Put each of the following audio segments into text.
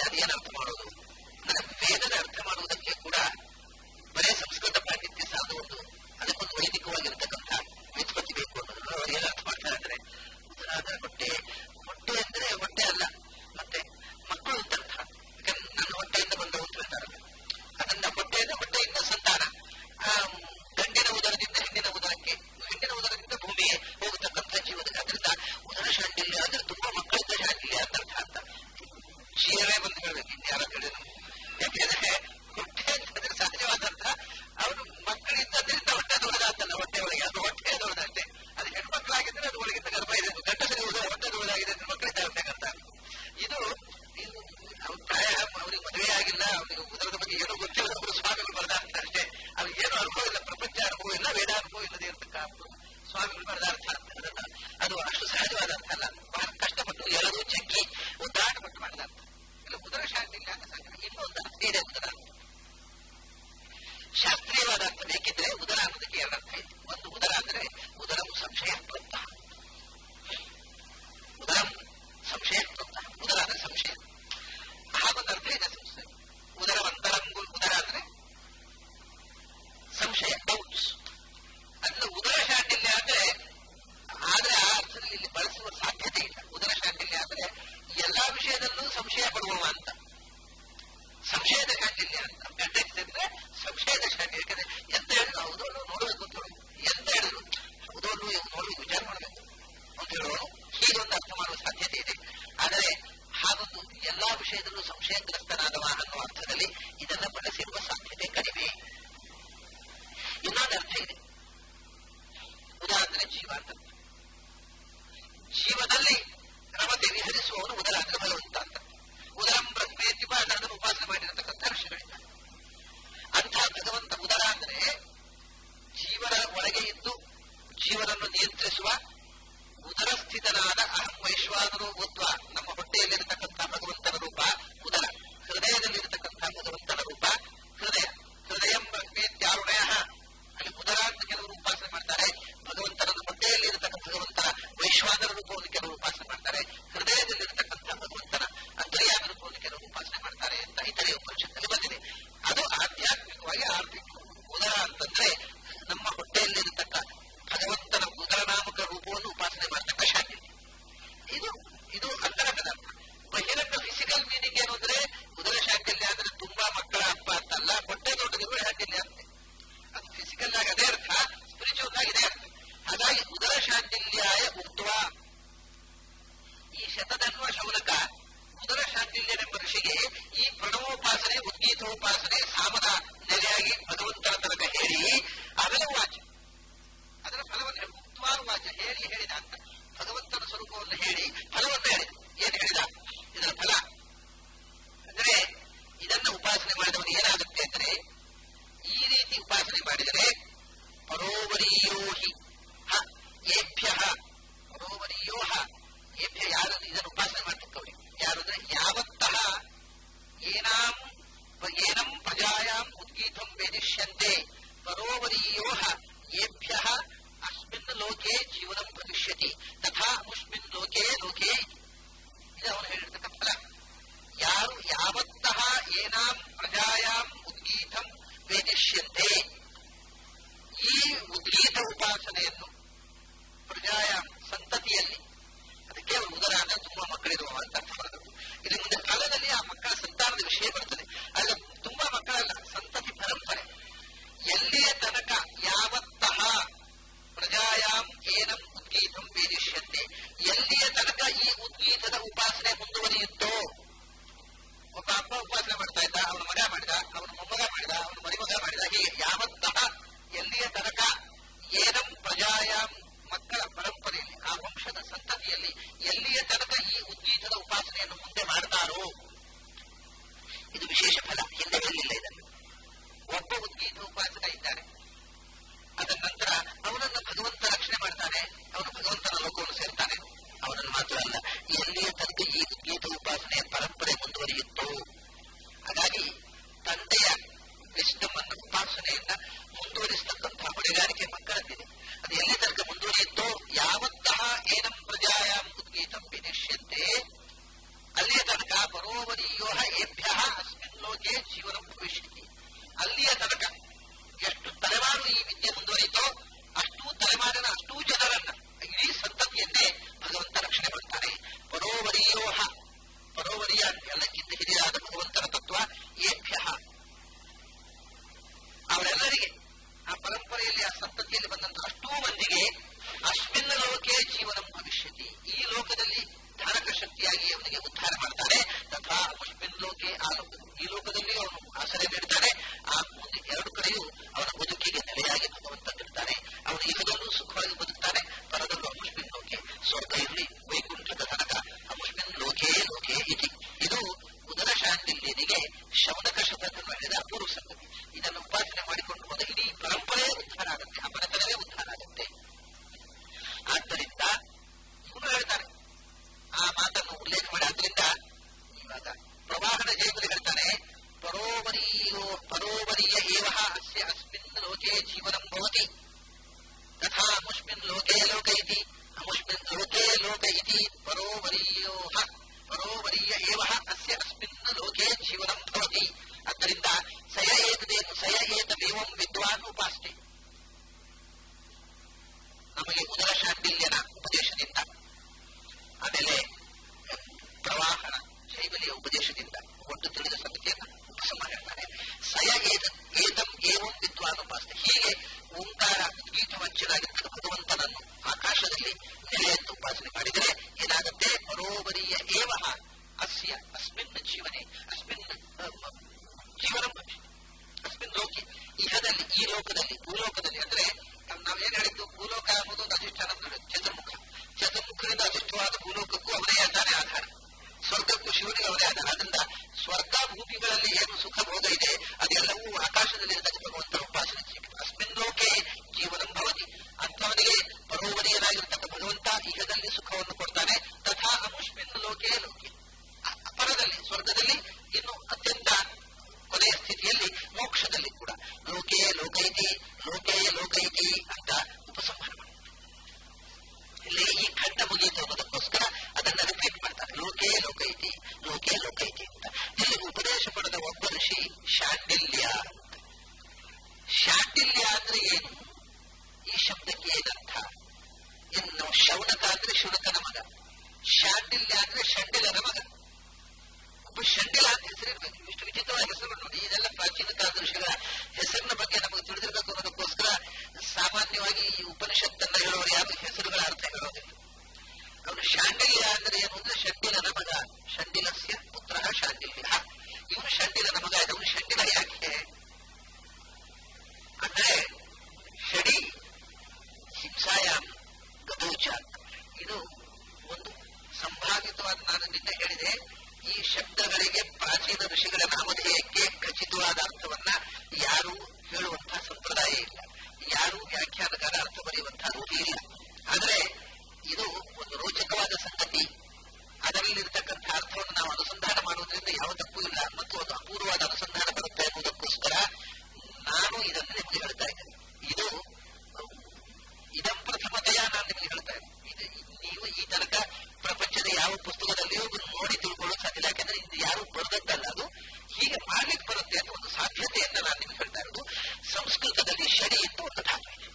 ಅದೇನು ಅರ್ಥ ಮಾಡೋದು ನನ್ನ ವೇದದ ಅರ್ಥ ಮಾಡುವುದಕ್ಕೆ ಕೂಡ ಬರೇ ಸಂಸ್ಕೃತ ಪಾಂಡಿತ್ಯ ಸಾಲದು ಒಂದು ಅದಕ್ಕೊಂದು ವೈದಿಕವಾಗಿರ್ತಕ್ಕಂಥ ವ್ಯುತ್ಪತ್ತಿ ಬೇಕು ಅನ್ನೋದನ್ನು ಅವರು ಏನು ಅರ್ಥ ಮಾಡ್ತಾರೆ ಅಂದ್ರೆ ಉದರ ಅಂದ್ರೆ ಹೊಟ್ಟೆ ಹೊಟ್ಟೆ ಅಂದ್ರೆ ಹೊಟ್ಟೆ ಅಲ್ಲ ಮತ್ತೆ ಮಕ್ಕಳು ಅಂತ ಅರ್ಥ ಯಾಕಂದ್ರೆ ನನ್ನ ಹೊಟ್ಟೆಯಿಂದ ಬಂದವು ಅಂತ ಹೇಳ್ತಾರಲ್ಲ ಅದನ್ನ ಹೊಟ್ಟೆಯಿಂದ ಹೊಟ್ಟೆಯಿಂದ ಸಂತಾನ ಆ ಗಂಡಿನ ಉದರದಿಂದ ಹೆಣ್ಣಿನ ಉದರಕ್ಕೆ ಹೆಣ್ಣಿನ ಉದರದಿಂದ ಭೂಮಿಗೆ ಹೋಗತಕ್ಕಂಥ ಜೀವನ ಅದರಿಂದ ಉದರ ಶಾಂಡಿಲ್ಯ ಅಂದ್ರೆ ತುಂಬಾ ಮಕ್ಕಳಿದ್ದ ಶಾಂಡಿಲ್ಯ ಅಂತ ಅರ್ಥ ಅಂತ ಜೀವವೇ ಬಂದು ಹೇಳ್ಬೇಕು ಇನ್ಯಾರ ಹೇಳಿದ್ರು ಯಾಕೆಂದ್ರೆ ಹೊಟ್ಟೆ ಅಂತಂದ್ರೆ ಸಹಜವಾದ ಅರ್ಥ ಅವನು ಮಕ್ಕಳಿದ್ದದ್ರಿಂದ ಹೊಟ್ಟೆ ದೊಡ್ಡದಾಗ್ತಲ್ಲ ಹೊಟ್ಟೆ ಒಳಗೆ ಅದು ಹೊಟ್ಟೆ ದೊಡ್ಡದಂತೆ ಅದು ಹೆಣ್ಮಕ್ಳಾಗಿದ್ರೆ ಅದು ಒಳಗಿಂದ ಗರ್ಭ ಇದೆ ಗಂಡಸರಿಗೆ ಉದರ ಹೊಟ್ಟೆ ದೊಡ್ಡದಾಗಿದೆ ಅಂದ್ರೆ ಮಕ್ಕಳಿದ್ದ ಹೊಟ್ಟೆ ಗರ್ಭ ಇದು ಇದು ಅವ್ರ ಪ್ರಾಯ ಅವ್ರಿಗೆ ಮದುವೆ ಆಗಿಲ್ಲ ಅವ್ರಿಗೆ ಉದರದ ಬಗ್ಗೆ ಏನೋ ಗೊತ್ತಿಲ್ಲ ಅವರು ಸ್ವಾಮಿಗಳು ಬರೆದಾರ್ಥ ಅಷ್ಟೇ ಅವ್ರಿಗೆ ಏನೋ ಅನುಭವ ಇಲ್ಲ ಪ್ರಪಂಚ ಅನುಭವ ಇಲ್ಲ ವೇದ ಅನುಭವ ಇಲ್ಲದೆ ಇರ್ತಕ್ಕ ಸ್ವಾಮಿಗಳು ಬರೆದ ಅರ್ಥ ಅದನ್ನ ಅದು ಅಷ್ಟು ಸಹಜವಾದ ಅರ್ಥ ಅಲ್ಲ ಬಹಳ ಕಷ್ಟಪಟ್ಟು ಎಳೆದು ಚೆಕ್ಕಿ ಉದ್ದಾಟಪಟ್ಟು ಮಾಡಿದ ಅರ್ಥ ಇಲ್ಲ ಉದರ ಶಾಂತಿ ಇಲ್ಲ ಅಂತ ಸಾಕು ಇನ್ನೊಂದು ಅರ್ಥ ಇದೆ ಉದರ ಶಾಸ್ತ್ರೀಯವಾದ ಅರ್ಥ ಬೇಕಿದ್ರೆ ಉದರ ಅನ್ನೋದಕ್ಕೆ ಎರಡು ಅರ್ಥ ಇದೆ ಒಂದು ಉದರ ಅಂದ್ರೆ ಉದರಂ ಸಂಶಯ ಪ್ರೋತ್ಸಾಹ ಉದರಂ ಸಂಶಯ ಪ್ರೋತ್ಸಾಹ ಉದರ ಅಂದ್ರೆ ಸಂಶಯ ಹಾಗೊಂದು ಅರ್ಥ ಇದೆ ಸಂಶಯ ಉದರವಂತರಂ ಉದರ ಅಂದ್ರೆ ಸಂಶಯ ಡೌಟ್ಸ್ ಅಂದ್ರೆ ಉದರ ಶಾಂಡಿಲ್ಯ ಅಂದ್ರೆ ಆದ್ರೆ ಆ ಅರ್ಥದಲ್ಲಿ ಇಲ್ಲಿ ಬಳಸುವ ಸಾಧ್ಯತೆ ಇಲ್ಲ ಉದರ ಶಾಂಡಿಲ್ಯ ಅಂದ್ರೆ ಎಲ್ಲಾ ವಿಷಯದಲ್ಲೂ ಸಂಶಯ ಪಡುವವ ಅಂತ ಸಂಶಯದ ಶಾಂಡಿಲ್ಯ ಅಂತ ಗಂಡಸಿದ್ರೆ ಸಂಶಯದ ಶಾಂಡಿಲ್ಯ ಯಾಕಂದ್ರೆ ಎಂತ ಹೇಳಿದ್ರು ಹೌದು ಅನ್ನೋ ನೋಡ್ಬೇಕು ಅಂತ ಹೇಳುದು ಎಂತ ಹೇಳಿದ್ರು ಹೌದು ಅನ್ನೋ ನೋಡ್ಬೇಕು ವಿಚಾರ ಮಾಡಬೇಕು ಅಂತ ಹೇಳೋನು ಹೀಗೊಂದು ಅರ್ಥ ಮಾಡುವ ಸಾಧ್ಯತೆ ಇದೆ ಆದರೆ ಹಾಗೊಂದು ಎಲ್ಲಾ ವಿಷಯದಲ್ಲೂ ಸಂಶಯಗ್ರಸ್ತನಾದವ ಅನ್ನೋ ಅರ್ಥದಲ್ಲಿ ಇದನ್ನ ಬಳಸಿರುವ ಸಾಧ್ಯತೆ ಕಡಿಮೆ ಇನ್ನೊಂದು ಅರ್ಥ ಇದೆ ಉದಾಹರಣೆ ಜೀವ ಅಂತ ಜೀವದಲ್ಲಿ ರಮತೆ ವಿಹರಿಸುವವನು ಉದರ ಅಂದ್ರೆ ಭಗವಂತ ಅಂತ ಉದರಂ ಬ್ರಹ್ಮೇತ್ಯುಪ ಅದನ್ನು ಉಪಾಸನೆ ಮಾಡಿರತಕ್ಕಂಥ ಋಷಿಗಳಿದ್ದಾರೆ ಅಂಥ ಭಗವಂತ ಉದರ ಅಂದ್ರೆ ಜೀವನ ಒಳಗೆ ಇದ್ದು ಜೀವನನ್ನು ನಿಯಂತ್ರಿಸುವ ಉದರಸ್ಥಿತನಾದ ಅಹಂ ವೈಶ್ವಾನರು ಓದ್ವ ನಮ್ಮ ಹೊಟ್ಟೆಯಲ್ಲಿರತಕ್ಕಂಥ ಭಗವಂತನ ರೂಪ ಉದರ ಹೃದಯದಲ್ಲಿರತಕ್ಕಂಥ ಭಗವಂತನ ರೂಪ ಹೃದಯ ಹೃದಯಂ ಬ್ರಹ್ಮೇತ್ಯಾರುಣಯ ಅಲ್ಲಿ ಉದರ ಅಂತ ಕೆಲವರು ಉಪಾಸನೆ ಮಾಡ್ತಾರೆ ಭಗವಂತನನ್ನು ಹೊಟ್ಟೆಯಲ್ಲಿರತಕ್ಕ ಭಗವಂತನ ವೈಶ್ವಾನರ ರೂಪವನ್ನು ಕೆಲವರು ಉಪಾಸನೆ ಮಾಡ್ತಾರೆ ಹೃದಯದಲ್ಲಿರತಕ್ಕಂಥ ಭಗವಂತನ ಅಂತರ್ಯಾಮ ರೂಪವನ್ನು ಕೆಲವರು ಉಪಾಸನೆ ಮಾಡ್ತಾರೆ ಅಂತ ಇತರೆ ಉಪನಿಷತ್ತಲ್ಲಿ ಬಂದಿದೆ ಅದು ಆಧ್ಯಾತ್ಮಿಕವಾಗಿ ಆರ್ಥಿಕ ಉದರ ಅಂತಂದ್ರೆ ನಮ್ಮ ಹೊಟ್ಟೆಯಲ್ಲಿರತಕ್ಕ ಭಗವಂತನ ಉದರನಾಮಕ ರೂಪವನ್ನು ಉಪಾಸನೆ ಮಾಡ್ತಕ್ಕ ಶಾಂತಿ ಇದು ಇದು ಅಂತರಂಗದ ಅರ್ಥ ಬಹಿರಂಗ ಫಿಸಿಕಲ್ ಮೀನಿಂಗ್ ಏನು ಅಂದ್ರೆ ಉದರ ಶಾಂತಿಲ್ಯ ಅಂದ್ರೆ ತುಂಬಾ ಮಕ್ಕಳ ಅಪ್ಪ ಅಂತಲ್ಲ ಹೊಟ್ಟೆ ದೊಡ್ಡದಿರುವ ಶಾಂತಿಲ್ಯ ಅಂತೆ ಅದು ಫಿಸಿಕಲ್ ಆಗಿ ಅದೇ ಅರ್ಥ ಸ್ಪಿರಿಚುವಲ್ ಆಗಿ ಇದೇ ಅರ್ಥ ಹಾಗಾಗಿ ಉದರ ಶಾಂತಿಲ್ಯಾಯ ಉಕ್ತವ ಈ ಶತಧನ್ವ ಶೌನಕ ಉದರ ಶಾಂತಿಲ್ಯನೆಂಬ ಋಷಿಗೆ ಈ ಪ್ರಣವೋಪಾಸನೆ ಉದ್ಗೀತೋಪಾಸನೆ ಸಾಮದ ನೆಲೆಯಾಗಿ ಭಗವಂತನ ತನಕ ಹೇಳಿ ಆಮೇಲೆ ವಾಚ ಅದರ ಫಲವನ್ನು ಉಕ್ತವಾದ ವಾಚ ಹೇಳಿ ಹೇಳಿದ ಅಂತ ಭಗವಂತನ ಸ್ವರೂಪವನ್ನು ಹೇಳಿ ಫಲವನ್ನು ಹೇಳಿದ ಏನು ಹೇಳಿದ ಇದರ ಫಲ ಅಂದ್ರೆ ಇದನ್ನ ಉಪಾಸನೆ ಮಾಡಿದವನು ಏನಾಗುತ್ತೆ ಅಂದ್ರೆ ಈ ರೀತಿ ಉಪಾಸನೆ ಮಾಡಿದರೆ ಪರೋವರಿಯೋಹಿ ಹ ಏಭ್ಯ ಪರೋವರಿಯೋಹ ಏಭ್ಯ ಯಾರು ಇದನ್ನು ಉಪಾಸನೆ ಮಾಡ್ತಕ್ಕವ್ರಿ ಯಾರು ಅಂದ್ರೆ ಯಾವತ್ತಃ ಏನಾಂ ಏನಂ ಪ್ರಜಾಯಾಂ ಉದ್ಗೀತಂ ವೇದಿಷ್ಯಂತೆ ಪರೋವರಿಯೋಹ ಏಭ್ಯ ಅಸ್ಮಿನ್ ಲೋಕೆ ಜೀವನಂ ಭವಿಷ್ಯತಿ ತಥಾ ಮುಸ್ಮಿನ್ ಲೋಕೆ ಲೋಕೆ ಇದು ಅವನು ಹೇಳಿರ್ತಕ್ಕ ಫಲ ಯಾರು ಯಾವತ್ತಃ ಏನಾಂ ಪ್ರಜಾಯಾಂ ಉದ್ಗೀತಂ ವೇದಿಷ್ಯಂತೆ ಈ ಉದ್ಗೀತ ಉಪಾಸನೆಯನ್ನು ಪ್ರಜಾಯಾಂ ಸಂತತಿಯಲ್ಲಿ ಅದಕ್ಕೆ ಅವರು ಉದರ ಅಂದ್ರೆ ತುಂಬಾ ಮಕ್ಕಳಿರುವ ಅಂತ ಅರ್ಥ ಬರಬೇಕು ಇಲ್ಲಿ ಮುಂದೆ ಕಾಲದಲ್ಲಿ ಆ ಮಕ್ಕಳ ಸಂತಾನದ ವಿಷಯ ಬರ್ತದೆ ಅಲ್ಲ ತುಂಬಾ ಮಕ್ಕಳಲ್ಲ ಸಂತತಿ ಪರಂಪರೆ ಎಲ್ಲಿಯ ತನಕ ಯಾವತ್ತಃ ಪ್ರಜಾಯಾಂ ಏನಂ ಉದ್ಗೀತಂ ವೇದಿಷ್ಯಂತೆ ಎಲ್ಲಿಯ ತನಕ ಈ ಉದ್ಗೀತದ ಉಪಾಸನೆ ಮುಂದುವರಿಯುತ್ತೋ ಒಬ್ಬ ಅಪ್ಪ ಉಪಾಸನೆ ಮಾಡ್ತಾ ಇದ್ದ ಅವನ ಮಗ ಮಾಡಿದ ಅವನ ಮೊಮ್ಮಗ ಮಾಡಿದ ಅವನ ಮರಿಮಗ ಮಾಡಿದ ಹೀಗೆ ಯಾವತ್ತಃ ಎಲ್ಲಿಯ ತನಕ ಏನಂ ಪ್ರಜಾಯಾಂ ಮಕ್ಕಳ ಪರಂಪರೆಯಲ್ಲಿ ಆ ವಂಶದ ಸಂತತಿಯಲ್ಲಿ ಎಲ್ಲಿಯ ತನಕ ಈ ಉದ್ಗೀತದ ಉಪಾಸನೆಯನ್ನು ಮುಂದೆ ಮಾಡ್ತಾರೋ ಇದು ವಿಶೇಷ ಫಲ ಪರೋವರಿಯೋ ಏಭ್ಯ ಅಸ್ಮಿನ್ ಲೋಕೆ ಜೀವನ ಭವಿಷ್ಯತಿ ಅಲ್ಲಿಯ ತನಕ ಎಷ್ಟು ತಲೆಮಾರು ಈ ವಿದ್ಯೆ ಮುಂದುವರಿತೋ ಅಷ್ಟೂ ತಲೆಮಾರಿನ ಅಷ್ಟೂ ಜನರನ್ನ ಇಡೀ ಸಂತತಿಯನ್ನೇ ಭಗವಂತ ರಕ್ಷಣೆ ಮಾಡ್ತಾನೆ ಪರೋವರಿಯೋಹ ಪರೋವರಿಯ ಎಲ್ಲಕ್ಕಿಂತ ಹಿರಿಯಾದ ಭಗವಂತನ ತತ್ವ ಏಭ್ಯ ಅವರೆಲ್ಲರಿಗೆ ಆ ಪರಂಪರೆಯಲ್ಲಿ ಆ ಸಂತತಿಯಲ್ಲಿ ಬಂದಂತ ಅಷ್ಟೂ ಮಂದಿಗೆ ಅಶ್ವಿನ ಲೋಕೆ ಜೀವನ ಭವಿಷ್ಯತಿ ಈ ಲೋಕದಲ್ಲಿ ಧಾರಕ ಶಕ್ತಿಯಾಗಿ ಅವನಿಗೆ ಉದ್ಧಾರ ಮಾಡ್ತಾನೆ ತಥಾ ಅಶ್ವಿನ್ ಲೋಕೆ ಆ ಲೋಕ ಈ ಲೋಕದಲ್ಲಿ ಅವನು ಆಸರೆ ನೀಡ್ತಾನೆ ಆ ಮುಂದೆ ಎರಡು ಕಡೆಯೂ ಅವನ ಬದುಕಿಗೆ ನೆಲೆಯಾಗಿ ಭಗವಂತ ನೀಡ್ತಾನೆ ಅವನು ಇಹದಲ್ಲೂ ಸುಖವಾಗಿ ಬದುಕ್ತಾನೆ ಪರದಲ್ಲೂ ಅಮುಷ್ಮಿನ್ ಲೋಕೆ ಸ್ವರ್ಗ ಇರಲಿ ವೈಕುಂಠದ ತನಕ ಅಮುಷ್ಮಿನ್ ಲೋಕೇ ಲೋಕೆ ಇತಿ ಇದು ಉದರ ಶಾಂತಿಲ್ಯನಿಗೆ ಶೌನಕ ಶತಕನ್ನು ಹೇಳಿದ ಅಪೂರ್ವ ಸಂಗತಿ ಇದನ್ನು ಉಪಾಸನೆ ಮಾಡಿಕೊಂಡು ಹೋದ ಇಡೀ ಪರಂಪರೆಯೇ ಉದ್ಧಾರ ಆಗುತ್ತೆ ಆ ಮನೆತನವೇ ಉದ್ಧಾರ ಆಗುತ್ತೆ ಆದ್ದರಿಂದ ಇವನು ಹೇಳ್ತಾನೆ ಆ ಮಾತನ್ನು ಉಲ್ಲೇಖ ಮಾಡಿ ಆದ್ದರಿಂದ ಇವಾಗ ಪ್ರವಾಹನ ಜಯದಲ್ಲಿ ಹೇಳ್ತಾನೆ ಪರೋವರಿಯೋ ಪರೋವರಿಯ ಏವ ಅಸ್ಯ ಅಸ್ಮಿನ್ ಲೋಕೆ ಜೀವನಂ ಭವತಿ ತಥಾ ಅಮುಷ್ಮಿನ್ ಲೋಕೆ ಲೋಕ ಇತಿ ಅಮುಷ್ಮಿನ್ ಲೋಕೆ ಲೋಕ ಇತಿ ಪರೋವರಿಯೋ ಪರೋವರಿಯ ಏವ ಅಸ್ಯ ಅಸ್ಮಿನ್ ಲೋಕೆ ಜೀವನಂ ಭವತಿ ಆದ್ದರಿಂದ ಸಯ ಏತದೇನು ಸಯ ಏತದೇವಂ ವಿದ್ವಾನ್ ಉಪಾಸ್ತೆ ನಮಗೆ ಉದರ ಶಾಂಡಿಲ್ಯನ ಉಪದೇಶದಿಂದ ಆಮೇಲೆ ಪ್ರವಾಹನ ಶೈಬಲಿಯ ಉಪದೇಶದಿಂದ ಒಟ್ಟು ತಿಳಿದ ಸಂಗತಿಯನ್ನು ಉಪಸಂಹಾರ ಹೇಳ್ತಾನೆ ಸಯ ಏತ ಏತಂ ಏವಂ ವಿದ್ವಾನ್ ಉಪಾಸ್ತೆ ಹೀಗೆ ಓಂಕಾರ ಗೀತವಂಚನಾಗಿರ್ತಕ್ಕ ಭಗವಂತನನ್ನು ಆಕಾಶದಲ್ಲಿ ನೆಲೆಯಂತ ಉಪಾಸನೆ ಮಾಡಿದರೆ ಏನಾಗುತ್ತೆ ಪರೋವರಿಯ ಏವ ಅಸ್ಯ ಅಸ್ಮಿನ್ ಜೀವನೆ ಅಸ್ಮಿನ್ ಜೀವನ ಅಸ್ಮಿನ್ ಲೋಕೆ ಇಹದಲ್ಲಿ ಈ ಲೋಕದಲ್ಲಿ ಭೂಲೋಕದಲ್ಲಿ ಅಂದ್ರೆ ನಾವೇನ್ ಹೇಳಿದ್ದು ಭೂಲೋಕ ಅನ್ನೋದು ಒಂದು ಅಧಿಷ್ಠಾನ ಚತುರ್ಮುಖ ಚತುರ್ಮುಖರಿಂದ ಅಧಿಷ್ಠವಾದ ಭೂಲೋಕಕ್ಕೂ ಅವರೇ ತಾನೇ ಆಧಾರ ಸ್ವರ್ಗಕ್ಕೂ ಶಿವನಿಗೆ ಅವರೇ ಆಧಾರ ಅದರಿಂದ ಸ್ವರ್ಗ ಭೂಮಿಗಳಲ್ಲಿ ಏನು ಸುಖ ಭೋಗ ಇದೆ ಅದೆಲ್ಲವೂ ಆಕಾಶದಲ್ಲಿ ಇರತಕ್ಕ ಭಗವಂತನ ಉಪಾಸನೆ ಅಸ್ಮಿನ್ ಲೋಕೆ ಜೀವನ ಭವತಿ ಅಂಥವನಿಗೆ ಪರೋವರಿಯನಾಗಿರ್ತಕ್ಕ ಭಗವಂತ ಇಹದಲ್ಲಿ ಸುಖವನ್ನು ಕೊಡ್ತಾನೆ ತಥಾ ಅಮುಷ್ಮಿನ್ ಲೋಕೆ ಲೋಕೆ ಪರದಲ್ಲಿ ಸ್ವರ್ಗದಲ್ಲಿ ಇನ್ನು ಅತ್ಯಂತ ಕೊನೆಯ ಸ್ಥಿತಿಯಲ್ಲಿ ಮೋಕ್ಷದಲ್ಲಿ ಕೂಡ ಲೋಕೆ ಲೋಕೈತಿ ಲೋಕೆ ಲೋಕೈತಿ ಅಂತ ಉಪಸಂಹಾರ ಮಾಡಿ ಇಲ್ಲಿ ಈ ಖಂಡ ಮುಗಿಯಿತು ಅನ್ನೋದಕ್ಕೋಸ್ಕರ ಅದನ್ನ ರಿಪೀಟ್ ಮಾಡ್ತಾರೆ ಲೋಕೆ ಲೋಕೈತಿ ಲೋಕೆ ಲೋಕೈತಿ ಅಂತ ಇಲ್ಲಿ ಉಪದೇಶ ಪಡೆದ ಒಬ್ಬ ಋಷಿ ಶಾಂಡಿಲ್ಯ ಶಾಂಡಿಲ್ಯ ಅಂದ್ರೆ ಏನು ಈ ಶಬ್ದಕ್ಕೆ ಏನರ್ಥ ಇನ್ನು ಶೌನಕ ಅಂದ್ರೆ ಶುನಕನ ಮಗ ಶಾಂಡಿಲ್ಯ ಅಂದ್ರೆ ಶಂಡಿಲನ ಮಗ ಒಬ್ಬ ಶಂಡಿಲ ಅಂತ ಹೆಸರಿರ್ಬೇಕು ಇಷ್ಟು ವಿಚಿತ್ರವಾದ ಹೆಸರು ನೋಡಿ ಇದೆಲ್ಲ ಪ್ರಾಚೀನ ಕಾಲದ ಋಷಿಗಳ ಹೆಸರಿನ ಬಗ್ಗೆ ನಮಗೆ ತಿಳಿದಿರಬೇಕು ಅನ್ನೋದಕ್ಕೋಸ್ಕರ ಸಾಮಾನ್ಯವಾಗಿ ಈ ಉಪನಿಷತ್ತನ್ನ ಹೇಳೋರು ಯಾರು ಹೆಸರುಗಳ ಅರ್ಥ ಹೇಳೋದಿಲ್ಲ ಅವನು ಶಾಂಡಿಲ್ಯ ಅಂದ್ರೆ ಏನು ಅಂದ್ರೆ ಶಂಡಿಲನ ಮಗ ಶಂಡಿಲಸ್ಯ ಪುತ್ರ ಶಾಂಡಿಲ್ಯ ಇವನು ಶಂಡಿಲನ ಮಗ ಅವನು ಶಂಡಿಲ ಯಾಕೆ ಅಂದ್ರೆ ಷಡಿ ಹಿಂಸಾಯಾಮ್ ಗದೌಚ ಇದು ಒಂದು ಸಂಭಾವಿತವಾದ ನಾನು ನಿನ್ನೆ ಹೇಳಿದೆ ಈ ಶಬ್ದಗಳಿಗೆ ಪ್ರಾಚೀನ ಋಷಿಗಳ ನಾಮಧೇಯಕ್ಕೆ ಖಚಿತವಾದ ಅರ್ಥವನ್ನ ಯಾರು ಹೇಳುವಂತಹ ಸಂಪ್ರದಾಯ ಇಲ್ಲ ಯಾರು ವ್ಯಾಖ್ಯಾನಕಾರ ಅರ್ಥ ಬರೆಯುವಂತಹ ರೂಢಿ ಇಲ್ಲ ಆದರೆ ಇದು ಒಂದು ರೋಚಕವಾದ ಸಂಗತಿ ಅದರಲ್ಲಿರ್ತಕ್ಕಂಥ ಅರ್ಥವನ್ನು ನಾವು ಅನುಸಂಧಾನ ಮಾಡುವುದರಿಂದ ಯಾವ ತಪ್ಪು ಇಲ್ಲ ಮತ್ತು ಒಂದು ಅಪೂರ್ವವಾದ ಅನುಸಂಧಾನ ಬರುತ್ತೆ ಎಂಬುದಕ್ಕೋಸ್ಕರ ನಾನು ಇದನ್ನು ನಿಮಗೆ ಹೇಳ್ತಾ ಇದ್ದೇನೆ ಇದು ಇದಂ ಪ್ರಥಮತೆಯ ನಾನು ನಿಮಗೆ ಹೇಳ್ತಾ ಇದ್ದೇನೆ ಇದು ನೀವು ಈ ತನಕ ಪ್ರಪಂಚದ ಯಾವ ಪುಸ್ತಕದಲ್ಲಿಯೂ ಇದನ್ನು ನೋಡಿ ತಿಳ್ಕೊಳ್ಳೋಕೆ ಸಾಧ್ಯ ಯಾಕಂದ್ರೆ ಇದು ಯಾರು ಬರೆದದ್ದಲ್ಲ ಅದು ಹೀಗೆ ಮಾಡ್ಲಿಕ್ಕೆ ಬರುತ್ತೆ ಅಂತ ಒಂದು ಸಾಧ್ಯತೆಯನ್ನ ನಾನು ನಿಮ್ಗೆ ಹೇಳ್ತಾ ಇರೋದು ಸಂಸ್ಕೃತದಲ್ಲಿ ಶಡಿ ಅಂತ ಒಂದು ಧಾತು ಇದೆ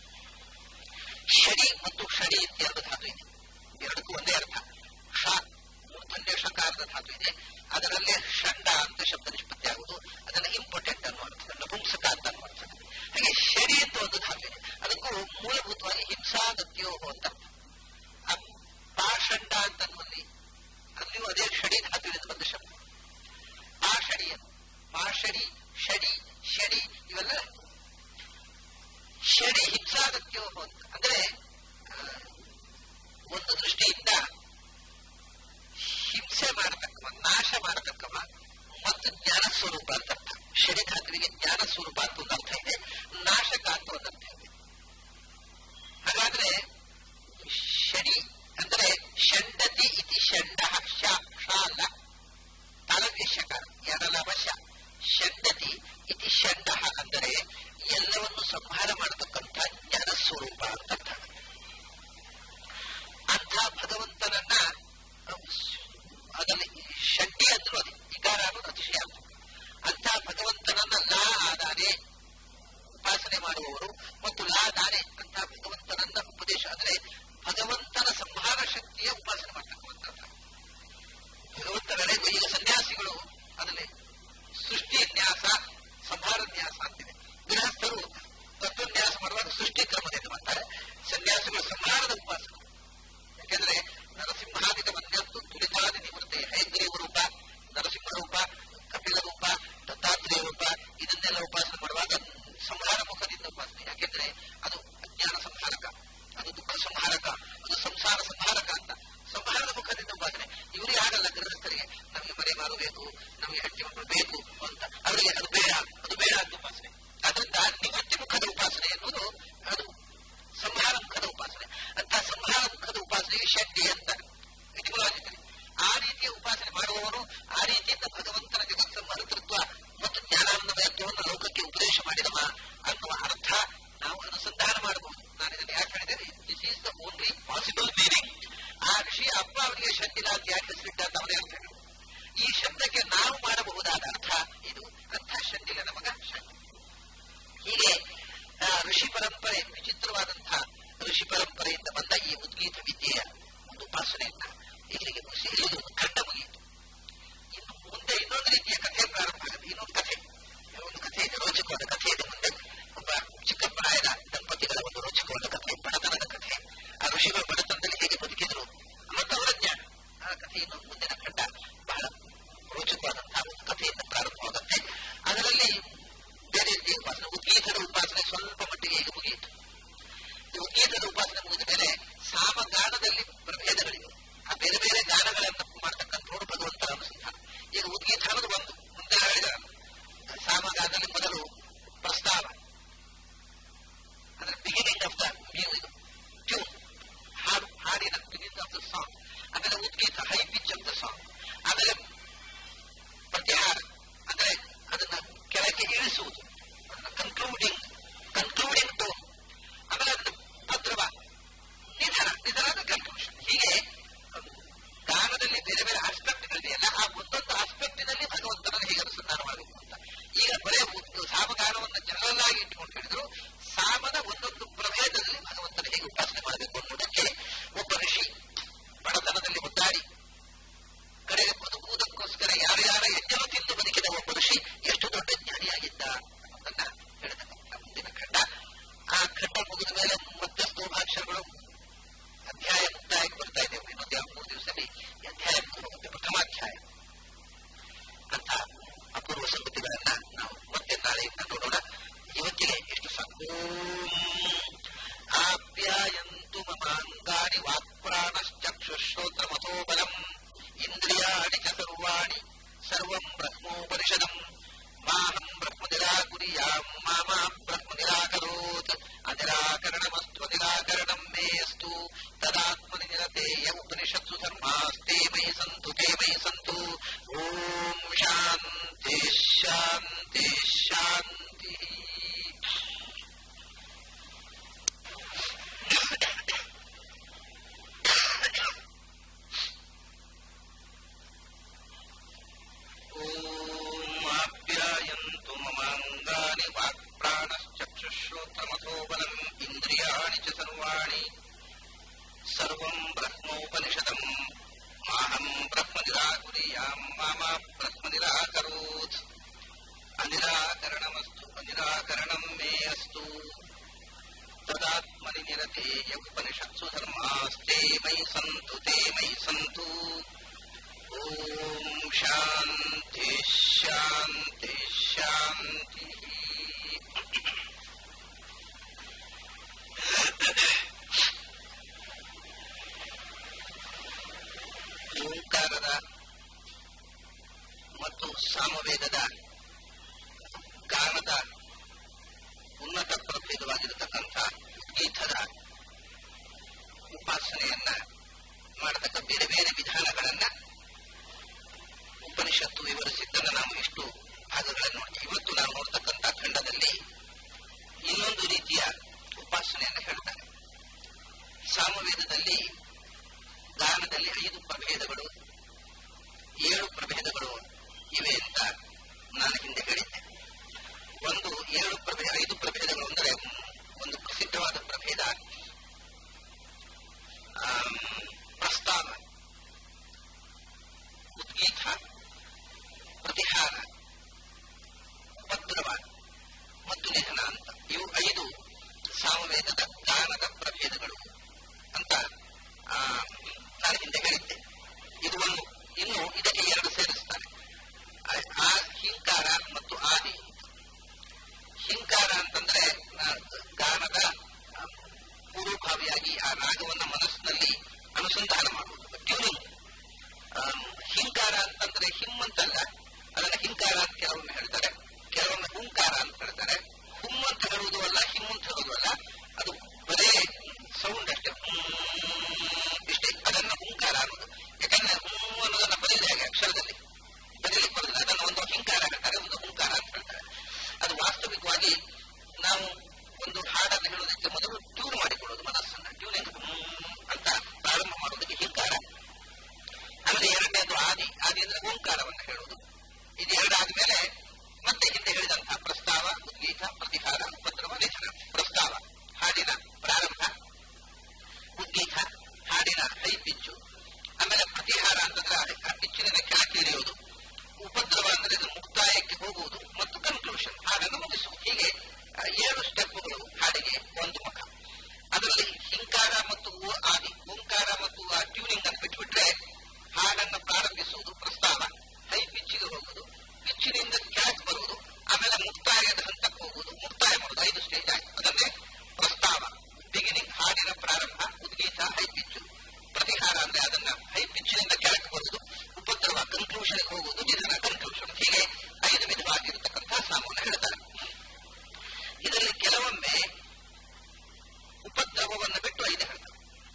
ಶಡಿ ಮತ್ತು ಷಡಿ ಅಂತ ಎರಡು ಧಾತು ಇದೆ ಎರಡಕ್ಕೂ ಒಂದೇ ಅರ್ಥ ಷ ಮೂರ್ಧನ್ಯ ಶಕಾರದ ಧಾತು ಇದೆ ಅದರಲ್ಲೇ ಷಂಡ ಅಂತ ಶಬ್ದ ನಿಷ್ಪತ್ತಿ ಆಗುವುದು ಅದನ್ನ ಇಂಪಾರ್ಟೆಂಟ್ ಅನ್ನೋ ಅರ್ಥ ನಪುಂಸಕ ಅಂತ ಅನ್ನೋ ಅರ್ಥ ಹಾಗೆ ಶಡಿ ಅಂತ ಒಂದು ಧಾತು ಇದೆ ಅದಕ್ಕೂ ಮೂಲಭೂತವಾಗಿ ಹಿಂಸಾಗತ್ಯೋ ಅಂತ ಪಾಷಂಡ ಅಂತ ಅನ್ನುವಲ್ಲಿ ಅಲ್ಲಿಯೂ ಅದೇ ಷಡಿ ಧಾತುವಿನಿಂದ ಬಂದ ಶಬ್ದ ಪಾಷಡಿಯನ್ನು ಪಾಷಡಿ ಷಡಿ ಷಡಿ ಇವೆಲ್ಲ ಷಡಿ ಹಿಂಸಾಗತ್ಯೋ ಅಂತ ಅಂದ್ರೆ ಒಂದು ದೃಷ್ಟಿಯಿಂದ ಹಿಂಸೆ ಮಾಡತಕ್ಕವ ನಾಶ ಮಾಡತಕ್ಕವ ಮತ್ತು ಜ್ಞಾನ ಸ್ವರೂಪ ಅಂತ ಅರ್ಥ ಷಡಿ ಧಾತುವಿಗೆ ಜ್ಞಾನ ಸ್ವರೂಪ ಅಂತ ಒಂದು ಅರ್ಥ ಇದೆ ನಾಶಕ ಅಂತ ಒಂದು ಅರ್ಥ ಇದೆ ಹಾಗಾದ್ರೆ ಶನಿ ಅಂದ್ರೆ ಷಂಡತಿ ಇತಿ ಷಂಡ ಶಾಲ ತಾಳವ್ಯಶಕ ಎರಡಲವಶ ಷಂಡತಿ ಇತಿ ಷಂಡ ಅಂದರೆ ಎಲ್ಲವನ್ನು ಸಂಹಾರ ಮಾಡತಕ್ಕಂಥ ಜ್ಞಾನ ಸ್ವರೂಪ ಅಂತ ಅರ್ಥ ಅಂಥ ಭಗವಂತನನ್ನ ಅದರಲ್ಲಿ ಷಡ್ಡಿ ಅಂದ್ರು ಅದಕ್ಕೆ ಅಂದ್ರೆ ಭಗವಂತನ ಸಂಹಾರ ಶಕ್ತಿಯ ಉಪಾಸನೆ ಮಾಡ್ತಕ್ಕಂಥದ್ದು ಭಗವಂತನೇ ಈಗ ಸನ್ಯಾಸಿಗಳು ಅದರಲ್ಲಿ ಸೃಷ್ಟಿ ನ್ಯಾಸ ಸಂಹಾರ ನ್ಯಾಸ ಅಂತಿದೆ ಗೃಹಸ್ಥರು ತತ್ವನ್ಯಾಸ ಮಾಡುವಾಗ ಸೃಷ್ಟಿ ಕ್ರಮದಿಂದ ಮಾಡ್ತಾರೆ ಸನ್ಯಾಸಿಗಳು ಸಂಹಾರದ ಉಪಾಸನೆ ಯಾಕೆಂದ್ರೆ ನರಸಿಂಹಾದಿಕ ಮನ್ಯತ್ತು ತುಳಿತಾದಿ ನಿವೃತ್ತಿ ಹೈಗ್ರೀವ ರೂಪ ನರಸಿಂಹ ರೂಪ ಕಪಿಲ ರೂಪ ದತ್ತಾತ್ರೇಯ ರೂಪ ಇದನ್ನೆಲ್ಲ ಉಪಾಸನೆ ಮಾಡುವಾಗ ಸಂಹಾರ ಮುಖದಿಂದ ಉಪಾಸನೆ ಯಾಕೆಂದ್ರೆ ಅದು ಅಜ್ಞಾನ ಸಂಹಾರಕ ಅದು ದುಃಖ ಸಂಹಾರಕ ಅದು ಸಂಸಾರ ಸಂಹಾರಕ ಅಂತ ಸಂಹಾರದ ಮುಖದಿಂದ ಉಪಾಸನೆ ಇವರಿಗೆ ಆಗಲ್ಲ ಗೃಹಸ್ಥರಿಗೆ ನಮಗೆ ಮನೆ ಮಾರು ಬೇಕು ನಮಗೆ ಹೆಂಡತಿ ಮಕ್ಕಳು ಬೇಕು ಅಂತ ಅವರಿಗೆ ಅದು ಬೇಡ ಅದು ಬೇಡ ಅಂತ ಉಪಾಸನೆ ಅದರಿಂದ ನಿವೃತ್ತಿ ಮುಖದ ಉಪಾಸನೆ ಎನ್ನುವುದು ಅದು ಸಂಹಾರ ಮುಖದ ಉಪಾಸನೆ ಅಂತ ಸಂಹಾರ ಮುಖದ ಉಪಾಸನೆಗೆ ಶಕ್ತಿ ಅಂತ ಇಟಿಮಲಾಜಿಕಲಿ ಆ ರೀತಿಯ ಉಪಾಸನೆ ಮಾಡುವವನು ಆ ರೀತಿಯಿಂದ ಭಗವಂತನ ಜಗತ್ಸಂಹರ್ತೃತ್ವ ಮತ್ತು ಜ್ಞಾನಾನಂದಮಯತ್ವವನ್ನು ಲೋಕಕ್ಕೆ ಉಪದೇಶ ಮಾಡಿದವ ಅನ್ನುವ ಅರ್ಥ ನಾವು ಅನುಸಂಧಾನ ಮಾಡಬಹುದು ನಾನು ಇದನ್ನು ಯಾಕೆ ಹೇಳಿದ್ದೇನೆ this is the only possible meaning ಆ ಋಷಿ ಅಪ್ಪ ಅವರಿಗೆ ಶಂಕಿಲ ಅಂತ ಯಾಕೆ ಹೆಸರಿಟ್ಟ ಅಂತ ಅವರೇ ಅರ್ಥ ಹೇಳಿದ್ರು. ಈ ಶಬ್ದಕ್ಕೆ ನಾವು ಮಾಡಬಹುದಾದ ಅರ್ಥ ಇದು ಅಂಥ ಶಂಡಿಲ ನಮಗ ಶಂಕ ಹೀಗೆ ಆ, ಋಷಿ ಪರಂಪರೆ ವಿಚಿತ್ರವಾದಂತಹ ಋಷಿ ಪರಂಪರೆಯಿಂದ ಬಂದ ಈ ಉದ್ಗೀತ ವಿದ್ಯೆಯ ಒಂದು ಉಪಾಸನೆಯನ್ನ ಇಲ್ಲಿಗೆ ಮುಗಿಸಿ ಇಲ್ಲಿಗೆ ಒಂದು ಖಂಡ ಮುಗಿಯಿತು ಇನ್ನು ಮುಂದೆ ಇನ್ನೊಂದು ರೀತಿಯ ಕಥೆ ಪ್ರಾರಂಭ ಆಗುತ್ತೆ ಇನ್ನೊಂದು ಕಥೆ ಒಂದು ಕಥೆ ಇದೆ ರೋಚಕವಾದ ಕಥೆ ಇದೆ ಮುಂದೆ ಒಬ್ಬ ಚಿಕ್ಕ ಪ್ರಾಯದ ದಂಪತಿಗಳ ಒಂದು ರೋಚಕವಾದ ಕಥೆ ಬಡತನದ ಕಥೆ ಆ ಋಷಿಗಳು ಬಡತನದಲ್ಲಿ ಹೇಗೆ ಬದುಕಿದ್ರು ಮತ್ತು ಅವರ ಜ್ಞಾನ ಆ ಕಥೆ ಇನ್ನು ಮುಂದಿನ ಖಂಡ ಬಹಳ ರೋಚಕವಾದಂತಹ ಒಂದು ಕಥೆಯಿಂದ ಪ್ರಾರಂಭವಾಗುತ್ತೆ ಅದರಲ್ಲಿ ಬೇರೆ ರೀತಿಯ ಉಪಾಸನೆ ಉದ್ಗೀತದ ಉಪಾಸನೆ ಸ್ವಲ್ಪ ಮಟ್ಟಿಗೆ ಈಗ ಮುಗಿಯಿತು ಈ ಉದ್ಗೀತದ ಉಪಾಸನೆ ಮುಗಿದ ಮೇಲೆ ಸಾಮಗಾನದಲ್ಲಿ ಪ್ರಭೇದಗಳಿವೆ ಆ ಬೇರೆ ಬೇರೆ ಗಾನಗಳನ್ನು ಮಾಡ್ತಕ್ಕಂಥವ್ರು ಭಗವಂತರ ಅನುಸಂಧಾನ ಈಗ ಉದ್ಗೀತ ಅನ್ನೋದು ಒಂದು ಮುಂದೆ ಹೇಳಿದ ಸಾಮಗಾನದಲ್ಲಿ ಮೊದಲು ಪ್ರಸ್ತಾವ ಅಂದ್ರೆ beginning of the music tune ಹಾಡು ಹಾಡಿನ ಬಿಗಿನಿಂಗ್ ಆಫ್ ದ ಸಾಂಗ್ ಆಮೇಲೆ ಉದ್ಗೀತ high pitch of the song ಆಮೇಲೆ ಪ್ರತ್ಯಾಹಾರ ಅಂದ್ರೆ ಅದನ್ನ ಕೆಳಗೆ ಇಳಿಸುವುದು ಅದನ್ನ ಕನ್ಕ್ಲೂಡಿಂಗ್ ಕನ್ಕ್ಲೂಡಿಂಗ್ ಟೋನ್ ಆಮೇಲೆ ಅದನ್ನ ಭದ್ರವ ನಿಧನ ನಿಧನ ಅಂದ್ರೆ ಕನ್ಕ್ಲೂಷನ್ ಹೀಗೆ ಗಾನದಲ್ಲಿ ಬೇರೆ ಬೇರೆ ಆಸ್ಪೆಕ್ಟ್ಗಳಿದೆಯಲ್ಲ ಆ ಒಂದೊಂದು ಆಸ್ಪೆಕ್ಟಿನಲ್ಲಿ ಭಗವಂತನನ್ನು ಹೇಗೆ ಅನುಸಂಧಾನ ಮಾಡಬೇಕು ಅಂತ ಈಗ ಬರೇ ಉದ್- ಸಾಮಗಾನವನ್ನು ಜನರಲ್ ಆಗಿ ಇಟ್ಟುಕೊಂಡು ಹೇಳಿದ್ರು ಸಾಮದ ಒಂದೊಂದು ಪ್ರಭೇದದಲ್ಲಿ ಭಗವಂತನ ಹೇಗೆ ಉಪಾಸನೆ ಮಾಡಬೇಕು ಅನ್ನೋದಕ್ಕೆ ಒಬ್ಬ ಋಷಿ ಬಡತನದಲ್ಲಿ ಒದ್ದಾಡಿ ಕಡೆಗೆ ಬದುಕುವುದಕ್ಕೋಸ್ಕರ ಯಾರ ಯಾರ ಎಣ್ಣೆಲು ತಿಂದು ಬದುಕಿದ ಒಬ್ಬ ಋಷಿ ಎಷ್ಟು ದೊಡ್ಡ ಜ್ಞಾನಿಯಾಗಿದ್ದ ಅನ್ನೋದನ್ನ ಹೇಳ್ತಕ್ಕಂಥ ಮುಂದಿನ ಖಂಡ ಆ ಖಂಡ ಮುಗಿದ ಮೇಲೆ ಮತ್ತೆ ಸ್ತೋಭಾಕ್ಷರಗಳು ಅಧ್ಯಾಯ ಮುಕ್ತಾಯಕ್ಕೆ ಬರ್ತಾ ಇದ್ದೇವೆ ಇನ್ನೊಂದು ಯಾವ ಮೂರು ದಿವಸದಲ್ಲಿ ಈ ಅಧ್ಯಾಯ ಮುಗಿದು ಹೋಗುತ್ತೆ ಪ್ರಥಮಾಧ್ಯಾಯ ಅಂತ ಅಪೂರ್ವ ಸಂಗತಿಗಳನ್ನ ನಾವು ಮತ್ತೆ ನಾಳೆಯಿಂದ ನೋಡೋಣ ಇವತ್ತಿಗೆ ಎಷ್ಟು ಸಾಕು ಆಪ್ಯಾಯಂತು ಮಮಾಂಗಾನಿ ವಾಕ್ಪ್ರಾಣಶ್ಚಕ್ಷುಶ್ರೋತ್ರಮಥೋ ಬಲಂ ಇಂದ್ರಿಯಾಣಿ ಚ ಸರ್ವಾಣಿ ಸರ್ವಂ ಬ್ರಹ್ಮೋಪನಿಷದಂ ಮಾಹಂ ಬ್ರಹ್ಮ ನಿರಾಕುರ್ಯಾಂ ಮಾಮಾ ಬ್ರಹ್ಮ ನಿರಾಕರೋತ್ ಅನಿರಾಕರಣಮಸ್ತ್ವ ನಿರಾಕರಣಂ ಮೇ ಅಸ್ತು ತದಾತ್ಮನಿ ನಿರತೇಯ ಉಪನಿಷತ್ಸು ಧರ್ಮಾಸ್ತೆ ಮಯಿ ಸಂತು ತೇ ಮಯಿ ಸಂತು ಓಂ ಶಾಂತಿ ಶಾಂತಿ ಶಾಂತಿ ओमाप्यायन्तु ममाङ्गानि वाक्प्राणश्चक्षुश्रोत्रमथो बलम् इन्द्रियाणि च सर्वाणि सर्वम् ब्रह्मोपनिषदम् माहम् ब्रह्म निराकुर्याम् मामा ब्रह्म निराकरोत् अनिराकरणमस्तु अनिराकरणम् मे अस्तु तदात्मनि निरतेय उपनिषत्सु धर्मास्ते मयि सन्तु ते मयि सन्तु ॐ शान्ति शान्ति शान्तिः ಓಂಕಾರದ ಮತ್ತು ಸಾಮವೇದದ ಗಾನದ ಉನ್ನತ ಪ್ರಭೇದವಾಗಿರತಕ್ಕಂಥ ಗೀತದ ಉಪಾಸನೆಯನ್ನ ಮಾಡತಕ್ಕ ಬೇರೆ ಬೇರೆ ವಿಧಾನಗಳನ್ನ ಉಪನಿಷತ್ತು ವಿವರಿಸಿದ್ದನ್ನು ನಾವು ಇಷ್ಟು ಭಾಗಗಳನ್ನು ನೋಡ್ತೀವಿ ಇವತ್ತು ನಾವು ನೋಡ್ತಕ್ಕಂಥ ಖಂಡದಲ್ಲಿ ಇನ್ನೊಂದು ರೀತಿಯ ಉಪಾಸನೆಯನ್ನು ಹೇಳ್ತಾರೆ ಸಾಮವೇದದಲ್ಲಿ ಗಾನದಲ್ಲಿ ಐದು ಪ್ರಭೇದಗಳು ಏಳು ಪ್ರಭೇದಗಳು ಇವೆ ಅಂತ ನಾನು ಹಿಂದೆ ಹೇಳಿದ್ದೆ ಒಂದು ಏಳು ಪ್ರಭೇದ ಐದು ಪ್ರಭೇದಗಳು ಅಂದರೆ ಒಂದು ಪ್ರಸಿದ್ಧವಾದ ಪ್ರಭೇದ ಸಂಧಾನ ಮಾಡುವುದು ಟ್ಯೂನಿಂಗ್ ಹಿಂಕಾರ ಅಂತಂದ್ರೆ ಹಿಮ್ ಅಂತಲ್ಲ ಅದನ್ನ ಹಿಂಕಾರ ಅಂತ ಕೆಲವೊಮ್ಮೆ ಹೇಳ್ತಾರೆ ಕೆಲವೊಮ್ಮೆ ಹುಂಕಾರ ಅಂತ ಹೇಳ್ತಾರೆ ಹುಮ್ ಅಂತ ಹೇಳುವುದು ಅಲ್ಲ ಹಿಮ್ ಅಂತ ಹೇಳುವುದು ಅಲ್ಲ ಅದು ಬರೇ ಸೌಂಡ್ ಅಷ್ಟೇ ಹ್ಮ್ ಇಷ್ಟೇ ಅದನ್ನ ಹುಂಕಾರ ಅನ್ನೋದು ಯಾಕಂದ್ರೆ ಹ್ಮ್ ಅನ್ನೋದನ್ನ ಬರೀದೆ ಹಾಗೆ ಅಕ್ಷರದಲ್ಲಿ ಬರೀಲಿಕ್ಕೆ ಬರೋದಿಲ್ಲ ಅದನ್ನ ಒಂದು ಹಿಂಕಾರ ಹೇಳ್ತಾರೆ ಒಂದು ಹುಂಕಾರ ಅಂತ ಹೇಳ್ತಾರೆ ಅದು ವಾಸ್ತವಿಕವಾಗಿ ನಾವು ಒಂದು ಹಾಡನ್ನು ಹೇಳೋದಕ್ಕೆ ಮೊದಲು ಟ್ಯೂನ್ ಮಾಡಿಕೊಳ್ಳೋದು ಮನಸ್ಸನ್ನ ಟ್ಯೂನಿಂಗ್ ಅಂತ ಪ್ರಾರಂಭ ಮಾಡೋದಕ್ಕೆ ಹಿಂಕಾರ ಆಮೇಲೆ ಎರಡನೇದು ಆದಿ ಆದಿ ಅಂದ್ರೆ ಓಂಕಾರವನ್ನು ಹೇಳುವುದು ಇದು ಎರಡಾದ್ಮೇಲೆ ಮತ್ತೆ ಹಿಂದೆ ಹೇಳಿದಂತಹ ಪ್ರಸ್ತಾವ ಉದ್ಗೀತ ಪ್ರತಿಹಾರ ಉಪದ್ರವ ನಿಧನ ಪ್ರಸ್ತಾವ ಹಾಡಿನ ಪ್ರಾರಂಭ ಉದ್ಗೀತ ಹಾಡಿನ ಹೈ ಪಿಚ್ಚು ಆಮೇಲೆ ಪ್ರತಿಹಾರ ಅಂತಂದ್ರೆ ಆ ಪಿಚ್ಚಿನ ಕೆಳಕ್ಕೆ ಇಳಿಯುವುದು ಉಪದ್ರವ ಅಂದ್ರೆ ಇದು ಮುಕ್ತಾಯಕ್ಕೆ ಹೋಗುವುದು ಮತ್ತು ಕನ್ಕ್ಲೂಷನ್ ಹಾಡನ್ನು ಮುಗಿಸುವುದು ಹೀಗೆ ಏಳು ಸ್ಟೆಪ್ಗಳು ಹಾಡಿಗೆ ಒಂದು ಮುಖ ಅದರಲ್ಲಿ ಹಿಂಕಾರ ಮತ್ತು ಆದಿ ಓಂಕಾರ ಮತ್ತು ಆ ಟ್ಯೂನಿಂಗ್ ಅನ್ನು ಬಿಟ್ಟುಬಿಟ್ರೆ ಹಾಡನ್ನು ಪ್ರಾರಂಭಿಸುವುದು ಪ್ರಸ್ತಾವ ಹೈ ಪಿಚ್ಚಿಗೆ ಹೋಗುವುದು ಪಿಚ್ಚಿನಿಂದ ಕೆಳಕ್ಕೆ ಬರುವುದು ಆಮೇಲೆ ಮುಕ್ತಾಯದ ಹಂತಕ್ಕೆ ಹೋಗುವುದು ಮುಕ್ತಾಯ ಮಾಡುವುದು ಐದು ಸ್ಟೇಜ್ ಆಗಿ ಅದನ್ನೇ ಪ್ರಸ್ತಾವ ಬಿಗಿನಿಂಗ್ ಹಾಡಿನ ಪ್ರಾರಂಭ ಉದ್ಗೀತ ಹೈ ಪಿಚ್ಚು ಪ್ರತಿಹಾರ ಅಂದ್ರೆ ಅದನ್ನ ಹೈ ಪಿಚ್ಚಿನಿಂದ ಕೆಳಕ್ಕೆ ಬರುವುದು ಉಪದ್ರವ ಕನ್ಕ್ಲೂಷನ್ ಹೋಗುವುದು ನಿಧನ ಕನ್ಕ್ಲೂಷನ್ ಹೀಗೆ ಐದು ವಿಧವಾಗಿರತಕ್ಕಂತಹ ಸಾಮವನ್ನು ಹೇಳ್ತಾರೆ ಇದರಲ್ಲಿ ಕೆಲವೊಮ್ಮೆ ಉಪದ್ರವವನ್ನು ಬಿಟ್ಟು ಐದು ಹೇಳ್ತಾರೆ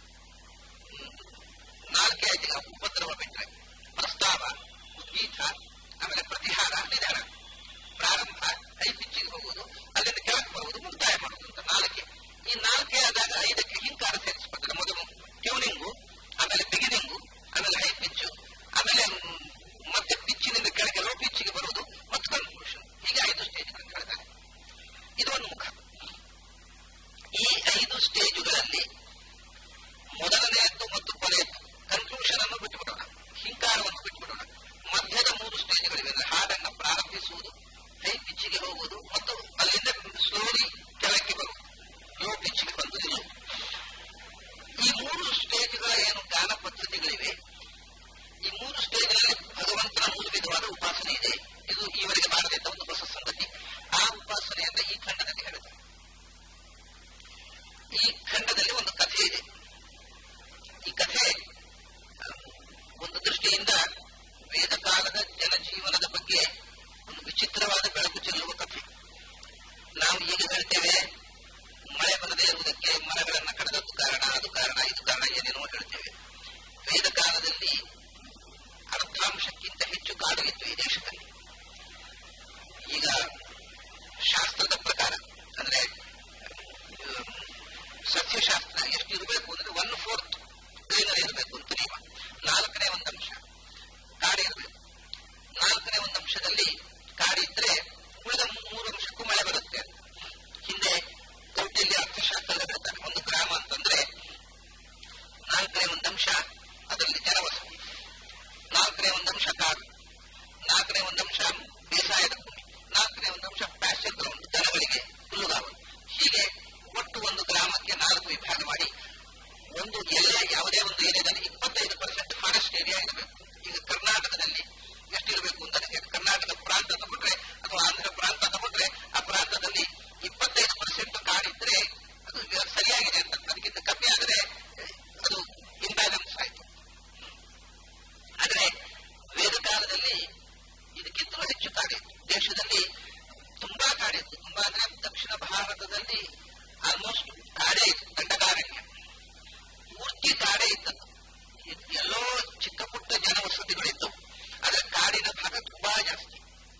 ನಾಲ್ಕೇ ಐದು ಉಪದ್ರವ ಬಿಟ್ಟರೆ ಪ್ರಸ್ತಾವ ಉದ್ಗೀತ ಆಮೇಲೆ ಪ್ರತಿಹಾರ ನಿಧಾನ ಪ್ರಾರಂಭ ಹೈ ಪಿಚ್ಚಿಗೆ ಹೋಗುವುದು ಅಲ್ಲಿಂದ ಕೆಳಕ್ಕೆ ಬರುವುದು ಮುಕ್ತಾಯ ಮಾಡುವುದು ಅಂತ ನಾಲ್ಕೆ ಈ ನಾಲ್ಕೇ ಆದಾಗ ಐದಕ್ಕೆ ಹಿಂಕಾರ ಸೇರಿಸ್ಬೇಕು ಮೊದಲು ಟ್ಯೂನಿಂಗು ಆಮೇಲೆ ಬಿಗಿನಿಂಗು ಆಮೇಲೆ ಹೈ ಪಿಚ್ಚು ಆಮೇಲೆ ಮತ್ತೆ ಪಿಚ್ಚಿನಿಂದ ಕೆಳಗೆ ಲೋ ಪಿಚ್ಚಿಗೆ ಬರುವುದು ಮತ್ತು ಕನ್ಕ್ಲೂಷನ್ ಹೀಗೆ ಐದು ಸ್ಟೇಜ್ಗಳನ್ನು ಹೇಳ್ತಾರೆ ಇದು ಒಂದು ಮುಖ ಈ ಐದು ಸ್ಟೇಜುಗಳಲ್ಲಿ ಮೊದಲನೆಯದ್ದು ಮತ್ತು ಕೊನೆಯದ್ದು ಕನ್ಕ್ಲೂಷನ್ ಅನ್ನು ಬಿಟ್ಟುಬಿಡೋಣ ಹಿಂಕಾರವನ್ನು ಬಿಟ್ಟುಬಿಡೋಣ ಮಧ್ಯದ ಮೂರು ಸ್ಟೇಜ್ಗಳಿವೆ ಅಂದ್ರೆ ಹಾಡನ್ನು ಪ್ರಾರಂಭಿಸುವುದು ಹೈ ಪಿಚ್ಚಿಗೆ ಹೋಗುವುದು ಮತ್ತು ಅಲ್ಲಿಂದ ಸ್ಲೋಲಿ ಕೆಳಕ್ಕೆ ಬರುವುದು ಲೋ ಪಿಚ್ಚಿಗೆ ಬಂದು ನಿಲ್ಲುವುದು ಈ ಮೂರು ಸ್ಟೇಜ್ಗಳ ಏನು ಗಾನ ಪದ್ಧತಿಗಳಿವೆ ಈ ಮೂರು ಸ್ಟೇಜ್ಗಳಲ್ಲಿ ಭಗವಂತನ ಮೂರು ವಿಧವಾದ ಉಪಾಸನೆ ಇದೆ ಇದು ಈವರೆಗೆ ಮಾಡದಿದ್ದ ಒಂದು ಹೊಸ ಸಂಗತಿ ಆ ಉಪಾಸನೆಯನ್ನ ಈ ಖಂಡದಲ್ಲಿ ಹೇಳುತ್ತಾರೆ ಈ ಖಂಡದಲ್ಲಿ ಒಂದು ಕಥೆ ಇದೆ ಈ ಕಥೆ ಒಂದು ದೃಷ್ಟಿಯಿಂದ ವೇದ ಕಾಲದ ಜನಜೀವನದ ಬಗ್ಗೆ ಒಂದು ವಿಚಿತ್ರವಾದ ಬೆಳಕು ಚೆಲ್ಲುವ ಕಥೆ ನಾವು ಈಗ ಹೇಳ್ತೇವೆ ಮಳೆ ಬರದೇ ಇರುವುದಕ್ಕೆ ಮರಗಳನ್ನು ಕಡಿದದ್ದು ಕಾರಣ ಅದು ಕಾರಣ ಇದು ಕಾರಣ ಏನೇನೋ ಹೇಳ್ತೇವೆ ವೇದ ಕಾಲದಲ್ಲಿ ಅರ್ಧಾಂಶಕ್ಕಿಂತ ಹೆಚ್ಚು ಕಾಡು ಇತ್ತು ಈ ದೇಶದಲ್ಲಿ ಈಗ ಶಾಸ್ತ್ರದ ಪ್ರಕಾರ ಅಂದ್ರೆ ಸಸ್ಯಶಾಸ್ತ್ರ ಎಷ್ಟು ಇರಬೇಕು ಅಂದ್ರೆ ಒನ್ ಫೋರ್ತ್ ಗ್ರೀನರಿ ಇರಬೇಕು ಅಂತ ನಿಯಮ ನಾಲ್ಕನೇ ಒಂದು ಅಂಶ ಕಾಡಿರಬೇಕು ನಾಲ್ಕನೇ ಒಂದು ಅಂಶದಲ್ಲಿ ಕಾಡಿದ್ರೆ ಉಳಿದ ಮೂರು ಅಂಶಕ್ಕೂ ಮಳೆ ಬರುತ್ತೆ ಹಿಂದೆ ಕೌಟಿಲ್ಯ ಅರ್ಥಶಾಸ್ತ್ರದ ಹೇಳ್ತಾರೆ ಒಂದು ಗ್ರಾಮ ಅಂತಂದ್ರೆ ನಾಲ್ಕನೇ ಒಂದು ಅಂಶ ಅದರಲ್ಲಿ ಜನವಸತಿ ನಾಲ್ಕನೇ ಒಂದು ಅಂಶ ಕಾಡು ನಾಲ್ಕನೇ ಒಂದು ಅಂಶ ಬೇಸಾಯದ ಭೂಮಿ ನಾಲ್ಕನೇ ಒಂದು ಅಂಶ ಪ್ಯಾಸ್ಚರ್ ಗ್ರೌಂಡ್ ದನಗಳಿಗೆ ಹುಲ್ಲುಗಾವಲು ಹೀಗೆ ಒಟ್ಟು ಒಂದು ಗ್ರಾಮಕ್ಕೆ ನಾಲ್ಕು ವಿಭಾಗ ಮಾಡಿ ಒಂದು ಎಲ್ಲ ಯಾವುದೇ ಒಂದು ಏರಿಯಾದಲ್ಲಿ ಇಪ್ಪತ್ತೈದು ಪರ್ಸೆಂಟ್ ಫಾರೆಸ್ಟ್ ಏರಿಯಾ ಇರಬೇಕು ಈಗ ಕರ್ನಾಟಕದಲ್ಲಿ ಎಷ್ಟಿರಬೇಕು ಅಂತ ಕರ್ನಾಟಕ ಪ್ರಾಂತ ತಗೊಂಡ್ರೆ ಅಥವಾ ಆಂಧ್ರ ಪ್ರಾಂತ ತಗೊಂಡ್ರೆ ಆ ಪ್ರಾಂತದಲ್ಲಿ ಇಪ್ಪತ್ತೈದು ಪರ್ಸೆಂಟ್ ಕಾಡಿದ್ರೆ ಅದು ಸರಿಯಾಗಿದೆ ಅಂತ ಅದಕ್ಕಿಂತ ಕಮ್ಮಿ ಆದರೆ ಅದು ಇಂಬ್ಯಾಲೆನ್ಸ್ ಆಯಿತು ಆದ್ರೆ ವೇದ ಕಾಲದಲ್ಲಿ ಇದಕ್ಕಿಂತಲೂ ಹೆಚ್ಚು ಕಾಡಿತ್ತು ದೇಶದಲ್ಲಿ ತುಂಬಾ ಕಾಡಿತ್ತು ತುಂಬಾ ಅಂದ್ರೆ ದಕ್ಷಿಣ ಭಾರತದಲ್ಲಿ ಆಲ್ಮೋಸ್ಟ್ ಕಾಡೇ ಇತ್ತು ದಂಡಕಾರಣ್ಯ ಪೂರ್ತಿ ಕಾಡೇ ಇದ್ದದ್ದು ಎಲ್ಲೋ ಚಿಕ್ಕ ಪುಟ್ಟ ಜನವಸತಿಗಳಿದ್ದವು ಆದ್ರೆ ಕಾಡಿನ ಭಾಗ ತುಂಬಾ ಜಾಸ್ತಿ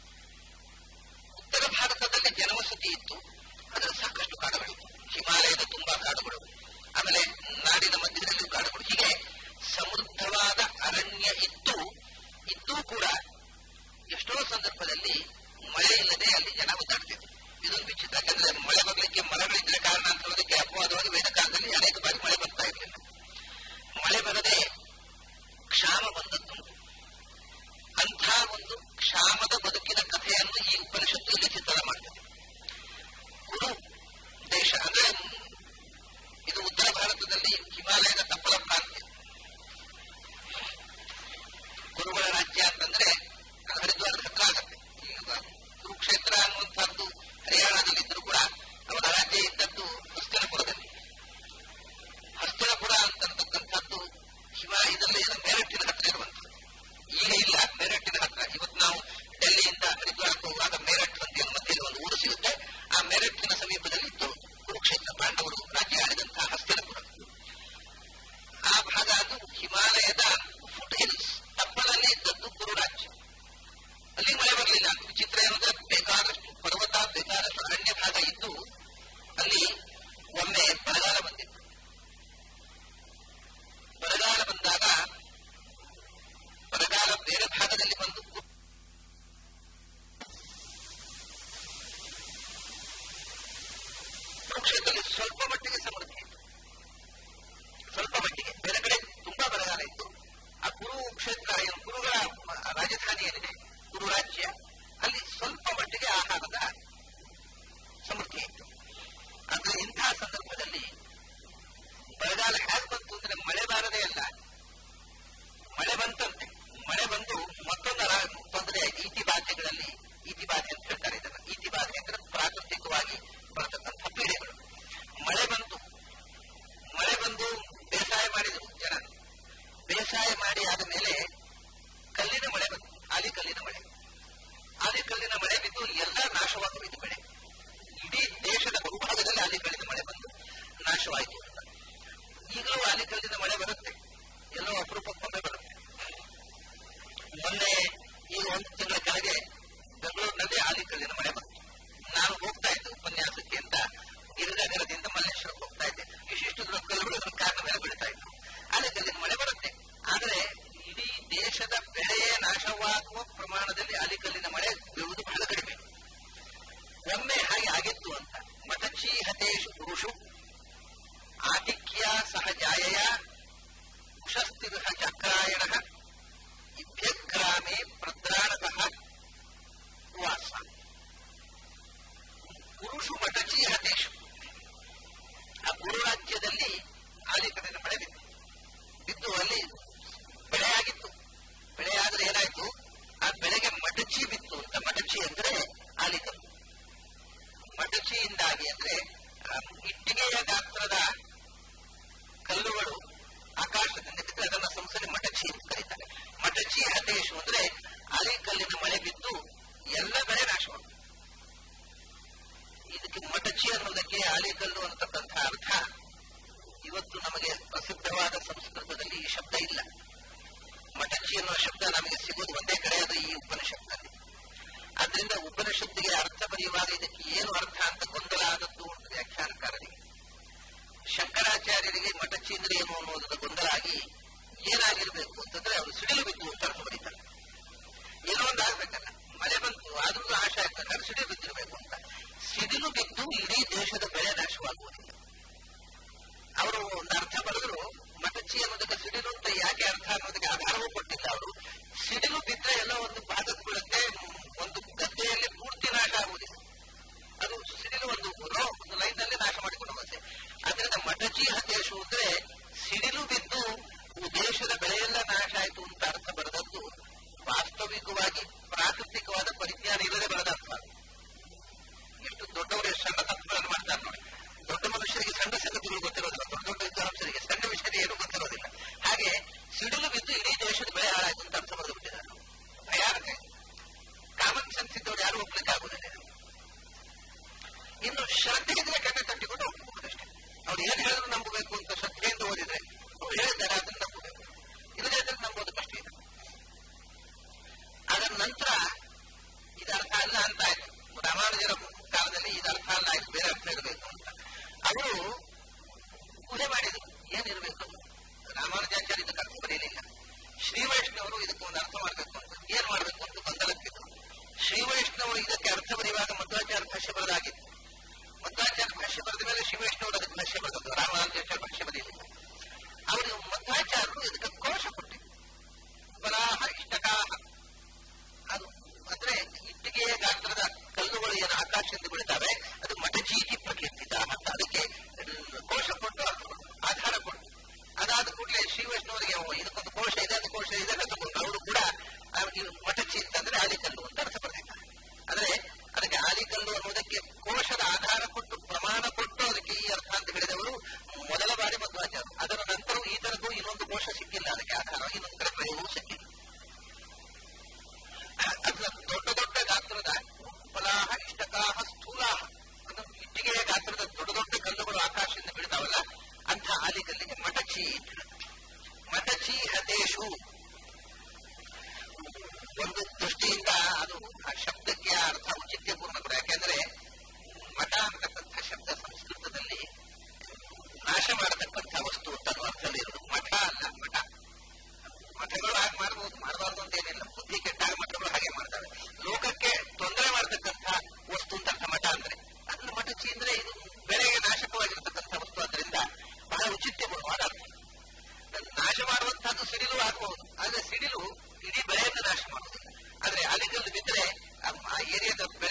ಉತ್ತರ ಭಾರತದಲ್ಲಿ ಜನವಸತಿ ಇತ್ತು ಅದರ ಸಾಕಷ್ಟು ಕಾಡುಗಳಿತ್ತು ಹಿಮಾಲಯದ ತುಂಬಾ ಕಾಡುಗಳು ಆಮೇಲೆ ನಾಡಿನ ಮಧ್ಯದಲ್ಲಿಯೂ ಕಾಡುಗಳು ಹೀಗೆ ಸಮೃದ್ಧವಾದ ಅರಣ್ಯ ಇತ್ತು ಇದ್ದೂ ಕೂಡ ಎಷ್ಟೋ ಸಂದರ್ಭದಲ್ಲಿ ಮಳೆ ಇಲ್ಲದೆ ಅಲ್ಲಿ ಜನ ಒದ್ದಾಡ್ತಿದ್ರು ಇದೊಂದು ವಿಚಿತ್ರ ಯಾಕಂದ್ರೆ ಮಳೆ ಬರ್ಲಿಕ್ಕೆ ಮರಗಳಿದ್ರೆ ಕಾರಣ ಅಂತ ಹೇಳೋದಕ್ಕೆ ಅಪವಾದವಾಗಿ ವೇದ ಕಾಲದಲ್ಲಿ ಅನೇಕ ಬಾರಿ ಮಳೆ ಬರ್ತಾ ಇರಲಿಲ್ಲ ಮಳೆ ಬರದೆ ಕ್ಷಾಮ ಬಂದದ್ದುಂಟು ಅಂಥ ಒಂದು ಕ್ಷಾಮದ ಬದುಕಿನ ಕಥೆಯನ್ನು ಈ ಉಪನಿಷತ್ತು ಇಲ್ಲಿ ಚಿತ್ರಣ ಮಾಡ್ತದೆ ಕುರು ದೇಶ ಅಂದ್ರೆ ಇದು ಉತ್ತರ ಭಾರತದಲ್ಲಿ ಹಿಮಾಲಯದ ತಪ್ಪಲ ಪ್ರಾಂತ್ಯ ಕುರುಗಳ ರಾಜ್ಯ ಅಂತಂದ್ರೆ ಅದು ಹರಿದ್ವಾರದ ಹತ್ರ ಆಗತ್ತೆ ಈಗ ಕುರುಕ್ಷೇತ್ರ ಅನ್ನುವಂಥದ್ದು ಹರಿಯಾಣದಲ್ಲಿದ್ದರೂ ಕೂಡ ಅವರ ರಾಜ್ಯ ಇದ್ದದ್ದು ಹಸ್ತಿನಪುರದಲ್ಲಿ ಹಸ್ತಿನಪುರ ಅಂತಕ್ಕಂಥದ್ದು ಅಲ್ಲಿ ಮಳೆ ಬರಲಿಲ್ಲ ವಿಚಿತ್ರ ಏನಂದ್ರೆ ಬೇಕಾದಷ್ಟು ಪರ್ವತ ಬೇಕಾದಷ್ಟು ಅರಣ್ಯ ಭಾಗ ಇದ್ದು ಅಲ್ಲಿ ಒಮ್ಮೆ ಬರಗಾಲ ಬಂದಿತ್ತು ಬರಗಾಲ ಬಂದಾಗ ಬರಗಾಲ ಬೇರೆ ಭಾಗದಲ್ಲಿ ಬಂದು ಕುರುಕ್ಷೇತ್ರದಲ್ಲಿ ಸ್ವಲ್ಪ ಮಟ್ಟಿಗೆ ಸಮೃದ್ಧಿ ಇತ್ತು ಸ್ವಲ್ಪ ಮಟ್ಟಿಗೆ ಬೇರೆ ಕಡೆ ತುಂಬಾ ಬರಗಾಲ ಇತ್ತು ಆ ಕುರುಕ್ಷೇತ್ರ ಏನು ಕುರುಗಳ ರಾಜಧಾನಿ ಏನಿದೆ ಕುರು ರಾಜ್ಯ ಅಲ್ಲಿ ಸ್ವಲ್ಪ ಮಟ್ಟಿಗೆ ಆಹಾರದ ಸಮೃದ್ಧಿ ಇತ್ತು ಅಂದ್ರೆ ಇಂತಹ ಸಂದರ್ಭದಲ್ಲಿ ಬರಗಾಲ ಹೇಗೆ ಬಂತು ಅಂದ್ರೆ ಮಳೆ ಬಾರದೇ ಅಲ್ಲ ಮಳೆ ಬಂತಂತೆ ಮಳೆ ಬಂದು ಮತ್ತೊಂದು ತೊಂದರೆ ಆಯ್ತು ಇತಿ ಬಾಧೆಗಳಲ್ಲಿ ಇತಿ ಬಾಧೆ ಅಂತ ಹೇಳ್ತಾರೆ ಇದನ್ನ ಇತಿ ಬಾಧೆ ಅಂದ್ರೆ ಪ್ರಾಕೃತಿಕವಾಗಿ ಬರತಕ್ಕಂಥ ಪೀಡೆಗಳು ಮಳೆ ಬಂತು ಮಳೆ ಬಂದು ಬೇಸಾಯ ಮಾಡಿದರು ಜನ ಬೇಸಾಯ ಮಾಡಿ ಆದ ಮೇಲೆ ಕಲ್ಲಿನ ಮಳೆ ಬಂತು ಆಲಿ ಕಲ್ಲಿನ ಮಳೆ ಆಲಿ ಕಲ್ಲಿನ ಮಳೆ ಬಿದ್ದು ಎಲ್ಲ ನಾಶವಾಗಿ ಹೋಯಿತು ಬೆಳೆ ಇಡೀ ದೇಶದ ಬಹುಭಾಗದಲ್ಲಿ ಆಲಿ ಕಲ್ಲಿನ ಮಳೆ ಬಂದು ನಾಶವಾಯಿತು ಅಂತ ಈಗಲೂ ಆಲಿ ಕಲ್ಲಿನ ಮಳೆ ಬರುತ್ತೆ ಎಲ್ಲೋ ಅಪರೂಪಕ್ಕೊಮ್ಮೆ ಬರುತ್ತೆ ಮೊನ್ನೆ ಈಗ ಒಂದು ತಿಂಗಳ ಕೆಳಗೆ ಬೆಂಗಳೂರಿನಲ್ಲಿ ಆಲಿ ಕಲ್ಲಿನ ಮಳೆ ಬಂತು ನಾನು ಹೋಗ್ತಾ ಇದ್ದೆ ಉಪನ್ಯಾಸಕ್ಕೆ ಅಂತ ಗಿರಿನಗರದಿಂದ ಮಲ್ಲೇಶ್ವರಕ್ಕೆ ಹೋಗ್ತಾ ಇದ್ದೆ ಇಷ್ಟಿಷ್ಟು ದೊಡ್ಡ ಕಲ್ಲುಗಳು ಅದರ ಕಾರಣ ಮೇಲೆ ಬೀಳ್ತಾ ಇತ್ತು ಆಲಿ ಕಲ್ಲಿನ ಮಳೆ ಬರುತ್ತೆ ಆದರೆ ಇಡೀ ದೇಶದ ಬೆಳೆಯೇ ನಾಶವಾಗುವ ಪ್ರಮಾಣದಲ್ಲಿ ಆಲಿಕಲ್ಲಿನ ಮಳೆ ಬೀಳುವುದು ಬಹಳ ಕಡಿಮೆ ಒಮ್ಮೆ ಹಾಗೆ ಆಗಿತ್ತು ಅಂತ ಮತಚಿ ಹತೇಶು ಪುರುಷು ಆತಿಕ್ಯ ಸಹ ಜಾಯಯ ಉಷಸ್ತಿರುಹ ಚಕ್ರಾಯಣ ಇಭ್ಯಗ್ರಾಮೆ ಪ್ರದ್ರಾಣತಃ ವಾಸ ಪುರುಷು ಮಟಚಿ ಹತೇಶು ಆ ಕುರು ರಾಜ್ಯದಲ್ಲಿ ಆಲಿಕಲಿನ ಮಳೆ ಬಿತ್ತು ಬಿದ್ದು ಅಲ್ಲಿ ಬೆಳೆ ಆಗಿತ್ತು ಬೆಳೆ ಆದ್ರೆ ಏನಾಯ್ತು ಆ ಬೆಳೆಗೆ ಮಟಚಿ ಬಿತ್ತು ಅಂತ ಮಟಚಿ ಅಂದ್ರೆ ಆಲಿಕಲ್ ಮಟಚಿಯಿಂದಾಗಿ ಅಂದ್ರೆ ಇಟ್ಟಿಗೆಯ ಗಾತ್ರದ ಕಲ್ಲುಗಳು ಆಕಾಶದಿಂದ ಬಿದ್ದು ಅದನ್ನ ಸಂಸ್ಥೆ ಮಟಚಿ ಅಂತ ಕರೀತಾರೆ ಮಟಚಿ ಹತೇಶು ಅಂದ್ರೆ ಆಲಿಕಲ್ಲಿನ ಮಳೆ ಬಿದ್ದು ಎಲ್ಲ ಬೆಳೆ ನಾಶವಾಗುತ್ತೆ ಇದಕ್ಕೆ ಮಟಚಿ ಅನ್ನೋದಕ್ಕೆ ಆಲಿಕಲ್ಲು ಅಂತಕ್ಕಂಥ ಅರ್ಥ ಇವತ್ತು ನಮಗೆ ಪ್ರಸಿದ್ಧವಾದ ಸಂಸ್ಕೃತದಲ್ಲಿ ಈ ಶಬ್ದ ಇಲ್ಲ ಮಟಚಿ ಅನ್ನುವ ಶಬ್ದ ನಮಗೆ ಸಿಗುವುದು ಒಂದೇ ಕಡೆ ಅದು ಈ ಉಪನಿಷತ್ನಲ್ಲಿ ಆದ್ರಿಂದ ಉಪನಿಷತ್ತಿಗೆ ಅರ್ಥ ಬರೆಯುವಾಗ ಇದಕ್ಕೆ ಏನು ಅರ್ಥ ಅಂತ ಗೊಂದಲ ಆದದ್ದು ಉಂಟು ವ್ಯಾಖ್ಯಾನಕಾರರಿಗೆ ಶಂಕರಾಚಾರ್ಯರಿಗೆ ಮಟಚಿ ಅಂದ್ರೆ ಏನು ಅನ್ನೋದರ ಗೊಂದಲ ಆಗಿ ಏನಾಗಿರ್ಬೇಕು ಅಂತಂದ್ರೆ ಅವರು ಸಿಡಿಲು ಬಿದ್ದು ಅಂತ ಅರ್ಥ ಬರೀತಾರೆ ಏನೋ ಒಂದು ಆಗ್ಬೇಕಲ್ಲ ಮಳೆ ಬಂತು ಆದ್ರೂ ಆಶೆ ಆಗ್ತದೆ ಸಿಡಿಲು ಬಿದ್ದಿರಬೇಕು ಅಂತ ಸಿಡಿಲು ಬಿದ್ದು ಇಡೀ ದೇಶದ ಬೆಳೆ ನಾಶವಾಗುವುದಿಲ್ಲ ಅವರು ಒಂದು ಅರ್ಥ ಬರೆದ್ರು ಮಟಚಿ ಅನ್ನೋದಕ್ಕೆ ಸಿಡಿಲು ಅಂತ ಯಾಕೆ ಅರ್ಥ ಅನ್ನೋದಕ್ಕೆ ಆಧಾರವೂ ಕೊಟ್ಟಿಲ್ಲ ಅವರು ಸಿಡಿಲು ಬಿದ್ದರೆ ಎಲ್ಲ ಒಂದು ಭಾಗಕ್ಕೆ ಬೀಳುತ್ತೆ ಒಂದು ಗದ್ದೆಯಲ್ಲಿ ಪೂರ್ತಿ ನಾಶ ಆಗುವುದಿಲ್ಲ ಅದು ಸಿಡಿಲು ಒಂದು ರೋ ಒಂದು ಲೈನ್ ನಲ್ಲಿ ನಾಶ ಮಾಡಿಕೊಂಡು ಹೋಗುತ್ತೆ ಅದರಿಂದ ಮಟಚಿ ಹತೇಶು ಅಂದ್ರೆ ಸಿಡಿಲು ಬಿದ್ದು ದೇಶದ ಬೆಳೆಯೆಲ್ಲ ನಾಶ ಆಯಿತು ಅಂತ ಅರ್ಥ ಬರೆದದ್ದು ವಾಸ್ತವಿಕವಾಗಿ ಪ್ರಾಕೃತಿಕವಾದ ಪರಿಜ್ಞಾನ ಇಲ್ಲದೆ ಬರೆದ ಅರ್ಥ ಎಷ್ಟು ದೊಡ್ಡವರು ಎಷ್ಟು ಸಣ್ಣ ತತ್ವಗಳನ್ನು ಮಾಡ್ತಾರೆ ನೋಡಿ ದೊಡ್ಡ ಮನುಷ್ಯರಿಗೆ ಸಣ್ಣ ಸಂಗತಿಗಳು ಗೊತ್ತಿರೋದಿಲ್ಲ ದೊಡ್ಡ ದೊಡ್ಡ ವಿದ್ವಾಂಸರಿಗೆ ಸಣ್ಣ ವಿಷಯ ಏನು ಗೊತ್ತಿರೋದಿಲ್ಲ ಹಾಗೆ ಸಿಡಿಲು ಬಿದ್ದು ಇಡೀ ದೇಶದ ಬೆಳೆ ಹಾಳಾಯ್ತು ಅಂತ ಅರ್ಥ ಬರೆದು ಬಿಟ್ಟಿದ್ದಾರೆ ಭಯಾನಕ ಕಾಮನ್ ಸೆನ್ಸ್ ಇದ್ದವ್ರು ಯಾರು ಹೋಗ್ಲಿಕ್ಕೆ ಆಗುದಿಲ್ಲ ಇನ್ನು ಶ್ರದ್ಧೆ ಇದ್ರೆ ಕಣ್ಣೆ ತಟ್ಟಿಕೊಂಡು ಹೋಗ್ಬೋದಷ್ಟೇ ಅವ್ರು ಏನ್ ಹೇಳಿದ್ರು ನಂಬಬೇಕು ಅಂತ ಶ್ರದ್ಧೆಯಿಂದ ಓದಿದ್ರೆ ಅವ್ರು ಹೇಳಿದ್ದಾರೆ ಅದನ್ನ ನಂಬಬೇಕು ಇಲ್ಲದೇ ಇದ್ರೆ ನಂಬೋದು ಕಷ್ಟ ಇದೆ ಅದರ ನಂತರ ಇದು ಅರ್ಥ ಅಲ್ಲ ಅಂತ ಆಯ್ತು ರಾಮಾನುಜರ ಕಾಲದಲ್ಲಿ ಇದು ಅರ್ಥ ಅಲ್ಲ ಆಯ್ತು ಬೇರೆ ಅರ್ಥ ಇರಬೇಕು ಅಂತ ಅವರು ಊಹೆ ಮಾಡಿದ್ರು ಏನಿರಬೇಕು ರಾಮಾನುಜಾಚಾರ್ಯ ಇದಕ್ಕೆ ಅರ್ಥ ಬರೆಯಲಿಲ್ಲ ಶ್ರೀ ವೈಷ್ಣವರು ಇದಕ್ಕೆ ಒಂದು ಅರ್ಥ ಮಾಡಬೇಕು ಅಂತ ಏನ್ ಮಾಡಬೇಕು ಅಂತ ಗೊಂದಲಕ್ಕಿದ್ರು ಶ್ರೀ ವೈಷ್ಣವರು ಇದಕ್ಕೆ ಅರ್ಥ ಬರೆಯುವಾಗ ಮಧ್ವಾಚಾರ್ಯ ಭಾಷೆ ಬರೆದಾಗಿತ್ತು ಮಧ್ವಾಚಾರ್ಯ ಭಾಷೆ ಬರೆದ ಮೇಲೆ ಶ್ರೀ ವೈಷ್ಣವರು ಅದಕ್ಕೆ ಭಾಷೆ ಬರೆದದ್ದು ರಾಮಾನುಜಾಚಾರ್ಯ ಭಾಷೆ ಬರೆಯಲಿಲ್ಲ ಅವರು ಮಧ್ವಾಚಾರ್ಯರು ಇದಕ್ಕೆ ಕೋಶ ಕೊಟ್ಟಿದ್ರು ಬರಾಹ ಇಷ್ಟಕಾಹ ಅದು ಅಂದ್ರೆ ಇಟ್ಟಿಗೆಯ ಗಾತ್ರದ ಕಲ್ಲುಗಳು ಏನು ಆಕಾಶದಿಂದ ಬೀಳ್ತಾವೆ ಅದು ಮಠಜೀಟಿ ಪ್ರಕೀರ್ತಿತ ಅಂತ ಅದಕ್ಕೆ ಕೋಶ ಕೊಟ್ಟು ಆಧಾರ ಕೊಟ್ಟು ಅದಾದ ಕೂಡಲೇ ಶ್ರೀ ವೈಷ್ಣವರಿಗೆ ಇದಕ್ಕೊಂದು ಕೋಶ ಇದೆ ಅದು ಕೋಶ ಇದೆ ಅಂತ ತಗೊಂಡು ಅವರು ಕೂಡ ಮಠಚಿ ಅಂತಂದ್ರೆ ಆಲಿಕಲ್ಲು ಅಂತ ಅರ್ಥ ಬರ್ತಿದ್ದಾರೆ ಅಂದ್ರೆ ಅದಕ್ಕೆ ಆಲಿಕಲ್ಲು ಅನ್ನೋದಕ್ಕೆ ಕೋಶದ ಆಧಾರ ಕೊಟ್ಟು ಪ್ರಮಾಣ ಕೊಟ್ಟು ಅದಕ್ಕೆ ಈ ಅರ್ಥ ಅಂತ ಹೇಳಿದವರು ಮೊದಲ ಬಾರಿ ಮತ್ತು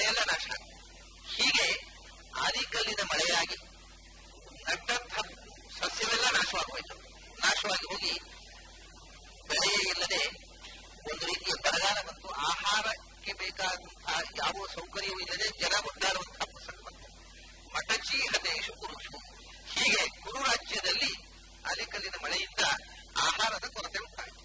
ಎಲ್ಲ ನಾಶ ಆಗುತ್ತೆ ಹೀಗೆ ಆದಿಕಲ್ಲಿನ ಮಳೆಯಾಗಿ ನಟ್ಟಂಥ ಸಸ್ಯವೆಲ್ಲ ನಾಶವಾಗೋಯ್ತು ನಾಶವಾಗಿ ಹೋಗಿ ಬೆಳೆಯೇ ಇಲ್ಲದೆ ಒಂದು ರೀತಿಯ ಬರಗಾಲ ಮತ್ತು ಆಹಾರಕ್ಕೆ ಬೇಕಾದಂತಹ ಯಾವ ಸೌಕರ್ಯವೂ ಇಲ್ಲದೆ ಜನ ಒದ್ದಾಡುವಂತಹ ಪ್ರಸಂಗ ಬಂತು ಮಟಚೀಹ ದೇಶ ಕುರುಷು ಹೀಗೆ ಕುರು ರಾಜ್ಯದಲ್ಲಿ ಅಲಿಕಲ್ಲಿನ ಮಳೆಯಿಂದ ಆಹಾರದ ಕೊರತೆ ಉಂಟಾಯಿತು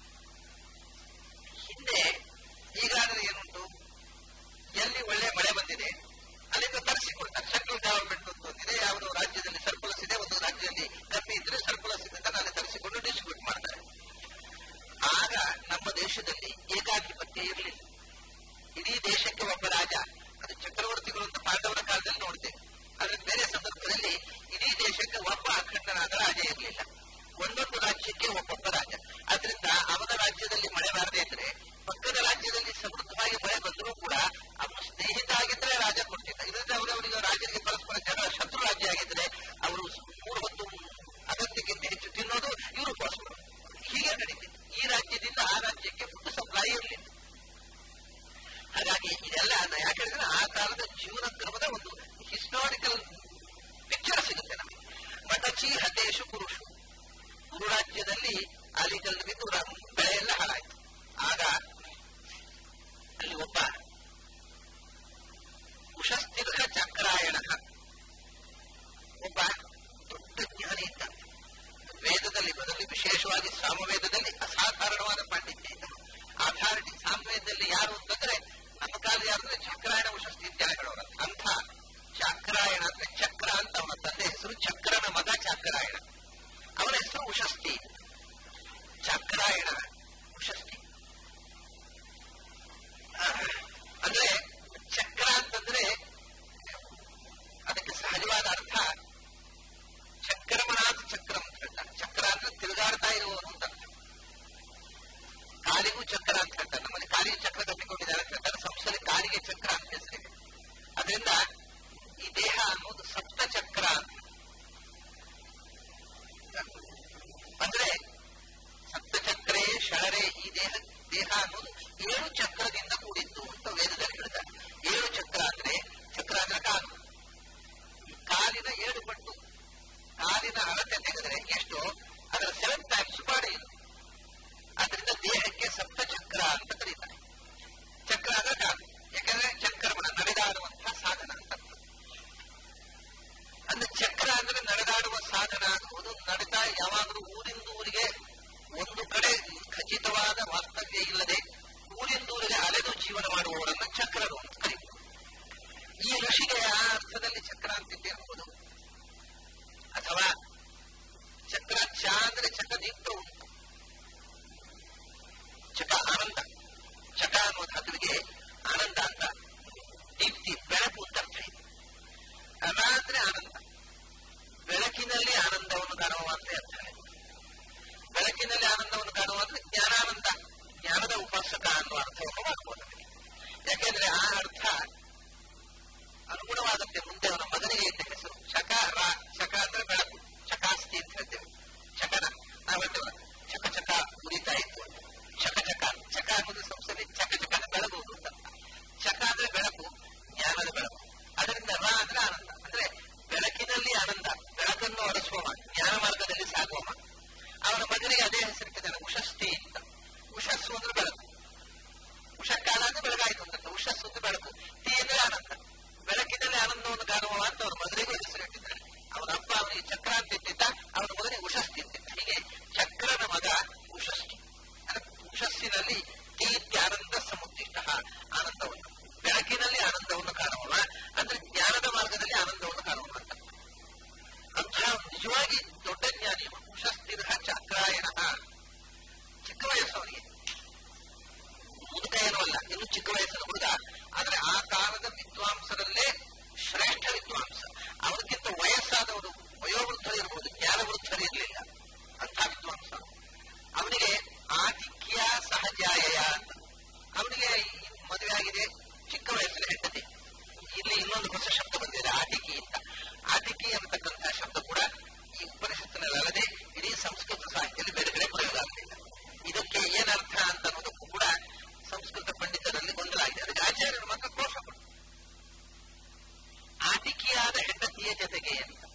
ಹಿಂದೆ ಈಗಾದರೆ ಏನುಂಟು ಎಲ್ಲಿ ಒಳ್ಳೆ ಮಳೆ ಬಂದಿದೆ ಅಲ್ಲಿಂದ ತರಿಸಿಕೊಳ್ತಾರೆ ಸೆಂಟ್ರಲ್ ಗವರ್ಮೆಂಟ್ ಅಂತ ಒಂದಿದೆ ಯಾವುದೋ ರಾಜ್ಯದಲ್ಲಿ ಸರ್ಪ್ಲಸ್ ಇದೆ ಒಂದು ರಾಜ್ಯದಲ್ಲಿ ಕಮ್ಮಿ ಇದ್ರೆ ಸರ್ಪ್ಲಸ್ ಇದೆ ಅಂತ ಅಲ್ಲಿ ತರಿಸಿಕೊಂಡು ಡಿಸ್ಟ್ರಿಬ್ಯೂಟ್ ಮಾಡ್ತಾರೆ ಆಗ ನಮ್ಮ ದೇಶದಲ್ಲಿ ಏಕಾಧಿಪತ್ಯ ಇರಲಿಲ್ಲ ಇಡೀ ದೇಶಕ್ಕೆ ಒಬ್ಬ ರಾಜ ಅದು ಚಕ್ರವರ್ತಿಗಳು ಅಂತ ಪಾಂಡವರ ಕಾಲದಲ್ಲಿ ನೋಡ್ತೇವೆ ಆದ್ರೆ ಬೇರೆ ಸಂದರ್ಭದಲ್ಲಿ ಇಡೀ ದೇಶಕ್ಕೆ ಒಬ್ಬ ಅಖಂಡನಾದ ರಾಜ ಇರಲಿಲ್ಲ ಒಂದೊಂದು ರಾಜ್ಯಕ್ಕೆ ಒಬ್ಬೊಬ್ಬ ರಾಜ ಆದ್ರಿಂದ ಅವನ ರಾಜ್ಯದಲ್ಲಿ ಮಳೆ ಬಾರದೆ ಇದ್ರೆ ಪಕ್ಕದ ರಾಜ್ಯದಲ್ಲಿ ಸಮೃದ್ಧವಾಗಿ ಮಳೆ ಬಂದರೂ ಕೂಡ ಅವನು ಸ್ನೇಹಿತ ಆಗಿದ್ರೆ ರಾಜ ಕೊಡ್ತಿದ್ದ ಇದರಿಂದ ಅವರವರಿಗೆ ರಾಜರಿಗೆ ಪರಸ್ಪರ ಜಗಳ ಶತ್ರು ರಾಜ್ಯ ಆಗಿದ್ರೆ ಅವರು ಮೂರು ಹೊತ್ತು ಅಗತ್ಯಕ್ಕಿಂತ ಹೆಚ್ಚು ತಿನ್ನೋದು ಇವರು ಪರಸ್ಪರ ಹೀಗೆ ನಡೀತಿತ್ತು ಈ ರಾಜ್ಯದಿಂದ ಆ ರಾಜ್ಯಕ್ಕೆ ಫುಡ್ ಸಪ್ಲೈ ಇರಲಿಲ್ಲ ಹಾಗಾಗಿ ಇದೆಲ್ಲ ಯಾಕೆ ಹೇಳಿದ್ರೆ ಆ ಕಾಲದ ಜೀವನ ಕ್ರಮದ ಒಂದು ಹಿಸ್ಟಾರಿಕಲ್ ಪಿಕ್ಚರ್ ಸಿಗುತ್ತೆ ನಮಗೆ ಮಟಚಿ ಹತೇಶು ಪುರುಷು ಗುರು ರಾಜ್ಯದಲ್ಲಿ ಅಲಿಗಲ್ ಬಿದ್ದು ಬೆಳೆ ಎಲ್ಲ ಹಾಳಾಯ್ತು ಆಗ ಅಲ್ಲಿ ಒಬ್ಬ ಉಷಸ್ಥಿರ್ಹ ಚಕ್ರಾಯಣ ಒಬ್ಬ ದೊಡ್ಡ ಜ್ಞಾನಿ ಇದ್ದ ವೇದದಲ್ಲಿ ಅದರಲ್ಲಿ ವಿಶೇಷವಾಗಿ ಸಾಮವೇದದಲ್ಲಿ ಅಸಾಧಾರಣವಾದ ಪಾಂಡಿತ್ಯ ಇದ್ದ ಅಥಾರಿಟಿ ಸಾಮವೇದದಲ್ಲಿ ಯಾರು ಅಂತಂದ್ರೆ ನಮ್ಮ ಕಾಲ ಯಾರು ಅಂದ್ರೆ ಚಕ್ರಾಯಣ ಉಷಸ್ಥಿ ಅಂತ ಹೇಳೋರು ಅಂಥ ಚಕ್ರಾಯಣ ಅಂದ್ರೆ ಚಕ್ರ ಅಂತ ಅವನ ತಂದೆ ಹೆಸರು ಚಕ್ರನ ಮಗ ಚಕ್ರಾಯಣ ಅವನ ಹೆಸರು ಉಷಸ್ಥಿ ಚಕ್ರಾಯಣ ಉಷಸ್ಥಿ ಅಂದ್ರೆ ಚಕ್ರ ಅಂತಂದ್ರೆ ಅದಕ್ಕೆ ಸಹಜವಾದ ಅರ್ಥ ಚಕ್ರಮನಾಥ ಚಕ್ರಂ ಅಂತ ಹೇಳ್ತಾರೆ ಚಕ್ರ ಅಂದ್ರೆ ತಿರುಗಾಡ್ತಾ ಇರುವವನು ಅಂತ ಅರ್ಥ ಕಾಲಿಗೂ ಚಕ್ರ ಅಂತ ಹೇಳ್ತಾರೆ ನಮ್ಮಲ್ಲಿ ಕಾಲಿಗೆ ಚಕ್ರ ಕಟ್ಟಿಕೊಂಡಿದ್ದಾರೆ ಅಂತ ಹೇಳ್ತಾರೆ ಸಂಸ್ಥೆಯಲ್ಲಿ ಕಾಲಿಗೆ ಚಕ್ರ ಅಂತ ಹೆಸರಿದೆ ಅದರಿಂದ ಈ ದೇಹ ಅನ್ನೋದು ಸಪ್ತ ಚಕ್ರ ಅಂತ ಅಂದ್ರೆ ಸಪ್ತಚಕ್ರೇ ಷಳರೆ ಈ ದೇಹ ದೇಹ ಅನ್ನೋದು ಏಳು ಚಕ್ರದಿಂದ ಕೂಡಿದ್ದು ಅಂತ ವೇದದಲ್ಲಿ ಹೇಳ್ತಾರೆ ಏಳು ಚಕ್ರ ಅಂದ್ರೆ ಚಕ್ರ ಅಂದ್ರೆ ಕಾಲು ಕಾಲಿನ ಏಳು ಪಟ್ಟು ಕಾಲಿನ ಅಳತೆ ತೆಗೆದ್ರೆ ಎಷ್ಟು ಅದರ ಸೆವೆನ್ ಟೈಮ್ಸ್ ಬಾಡಿ ಅದರಿಂದ ದೇಹಕ್ಕೆ ಸಪ್ತಚಕ್ರ ಅಂತ ಕರೀತಾರೆ ಚಕ್ರ ಅಂದ್ರೆ ಕಾಲು ಯಾಕಂದ್ರೆ ಚಕ್ರಮಣ ನಡೆದಾಡುವಂತಹ ಸಾಧನ ಅಂತ ಅಂದ್ರೆ ಚಕ್ರ ಅಂದ್ರೆ ನಡೆದಾಡುವ ಸಾಧನ ಆಗುವುದು ನಡೆದ ಯಾವಾಗಲೂ ಊರಿಂದ ಊರಿಗೆ ಒಂದು ಕಡೆ ಖಚಿತವಾದ ವಾಸ್ತವ್ಯ ಇಲ್ಲದೆ ಊರಿಂದ ಊರಿಗೆ ಜೊತೆಗೆ ಅಂತ